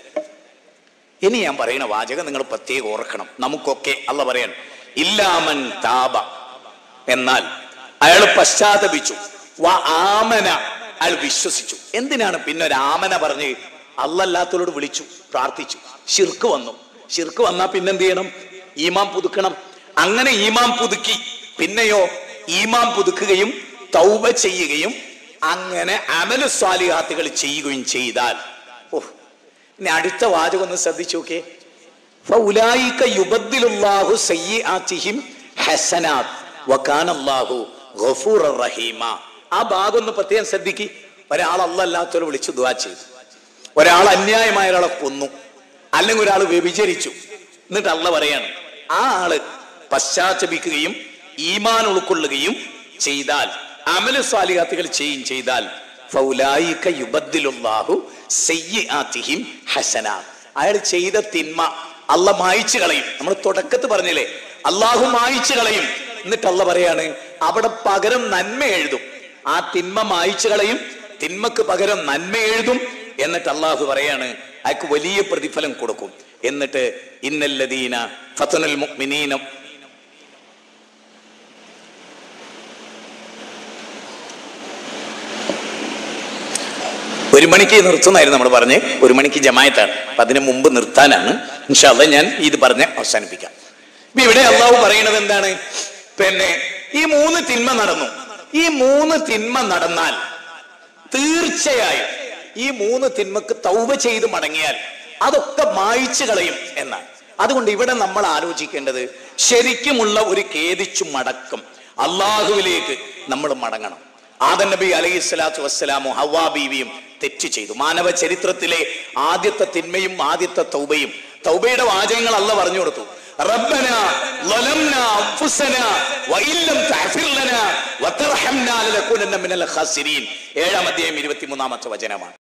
ഇനി ഞാൻ പറയുന്ന വാചകം നിങ്ങൾ പ്രത്യേകം ഓർക്കണം നമുക്കൊക്കെ അല്ല പറയാൻ ഇല്ലാമൻ താപ എന്നാൽ അയാൾ പശ്ചാത്തപിച്ചു വ ആമന അയാൾ വിശ്വസിച്ചു എന്തിനാണ് പിന്നെ ഒരു ആമന പറഞ്ഞ് അല്ലല്ലാത്തവരോട് വിളിച്ചു പ്രാർത്ഥിച്ചു ഷിർക്ക് വന്നു ഷിർക്ക് വന്നാൽ പിന്നെന്ത് ചെയ്യണം ഈമാം പുതുക്കണം അങ്ങനെ ഈമാം പുതുക്കി പിന്നെയോ ഈമാം പുതുക്കുകയും തൗബ ചെയ്യുകയും അങ്ങനെ അമലു സ്വാലിഹാത്തുകൾ ചെയ്യുകയും ചെയ്താൽ ഓ ഇനി അടുത്ത വാചകം ഒന്ന് ശ്രദ്ധിച്ചു നോക്കേ ഫൗലായിക യുബദ്ദിലുല്ലാഹു സയ്യിആതിഹിം ഹസനാത്ത് വകാന അല്ലാഹു ഗഫൂറർ റഹീമ ആ ഭാഗം ഒന്ന് പ്രത്യേകം ശ്രദ്ധിക്ക് ഒരാൾ അല്ലല്ലാത്തവരെ വിളിച്ചു ദുആ ചെയ്തു ഒരാൾ അന്യായമായ ഒരാളെ കൊന്നു അല്ലെങ്കിൽ ഒരാൾ വ്യഭിചരിച്ചു എന്നിട്ട് അല്ല പറയാണ് ആ ആള് പശ്ചാത്തപിക്കുകയും ഈമാൻ ഉൾക്കൊള്ളുകയും ചെയ്താൽ അമല സ്വാലിഹാത്തുകൾ ചെയ്യും ചെയ്താൽ ഫൗലായിക യുബദ്ദിലുല്ലാഹു സയ്യിആതിഹിം ഹസനാത്ത് അയാൾ ചെയ്ത തിന്മ അല്ല മായിച്ചു കളയും നമ്മൾ തുടക്കത്ത് പറഞ്ഞില്ലേ അള്ളാഹു മായിച്ചു കളയും എന്നിട്ട് അല്ല പറയാണ് അവിടെ പകരം നന്മ എഴുതും ആ തിന്മ മായിച്ചു കളയും തിന്മക്ക് പകരം നന്മ എഴുതും എന്നിട്ട് അള്ളാഹു പറയാണ് അയാൾക്ക് വലിയ പ്രതിഫലം കൊടുക്കും എന്നിട്ട് ഇന്നല്ലദീന ഫതനുൽ മുഅ്മിനീന ഒരു മണിക്ക് നിർത്തുന്നായിരുന്നു നമ്മൾ പറഞ്ഞ് ഒരു മണിക്ക് ജമായത്താണ് അപ്പൊ അതിന് മുമ്പ് നിർത്താനാണ് ഇൻഷാല്ല ഞാൻ ഇത് പറഞ്ഞ് അവസാനിപ്പിക്കാം ഇപ്പൊ ഇവിടെ അള്ളാഹു പറയുന്നത് എന്താണ് പിന്നെ ഈ മൂന്ന് തിന്മ നടന്നു ഈ മൂന്ന് തിന്മ നടന്നാൽ തീർച്ചയായും ഈ മൂന്ന് തിന്മക്ക് തൗബ ചെയ്ത് മടങ്ങിയാൽ അതൊക്കെ മായിച്ചു കളയും എന്നാണ് അതുകൊണ്ട് ഇവിടെ നമ്മൾ ആലോചിക്കേണ്ടത് ശരിക്കുമുള്ള ഒരു കേതിച്ചു മടക്കം അള്ളാഹുവിലേക്ക് നമ്മൾ മടങ്ങണം ആദൻ നബി അലൈഹി സ്വലാത്തു വസ്സലാമും ഹവാ ബീവിയും തെറ്റ് ചെയ്തു മാനവ ചരിത്രത്തിലെ ആദ്യത്തെ തിന്മയും ആദ്യത്തെ തൗബയും തൗബയുടെ വാചകങ്ങൾ അല്ല പറഞ്ഞു കൊടുത്തു ربنا ظلمنا أنفسنا وإن لم تغفر لنا وترحمنا لنكونن من الخاسرين ഏഴാം അധ്യായം ഇരുപത്തിമൂന്നാമത്തെ വചനമാണ്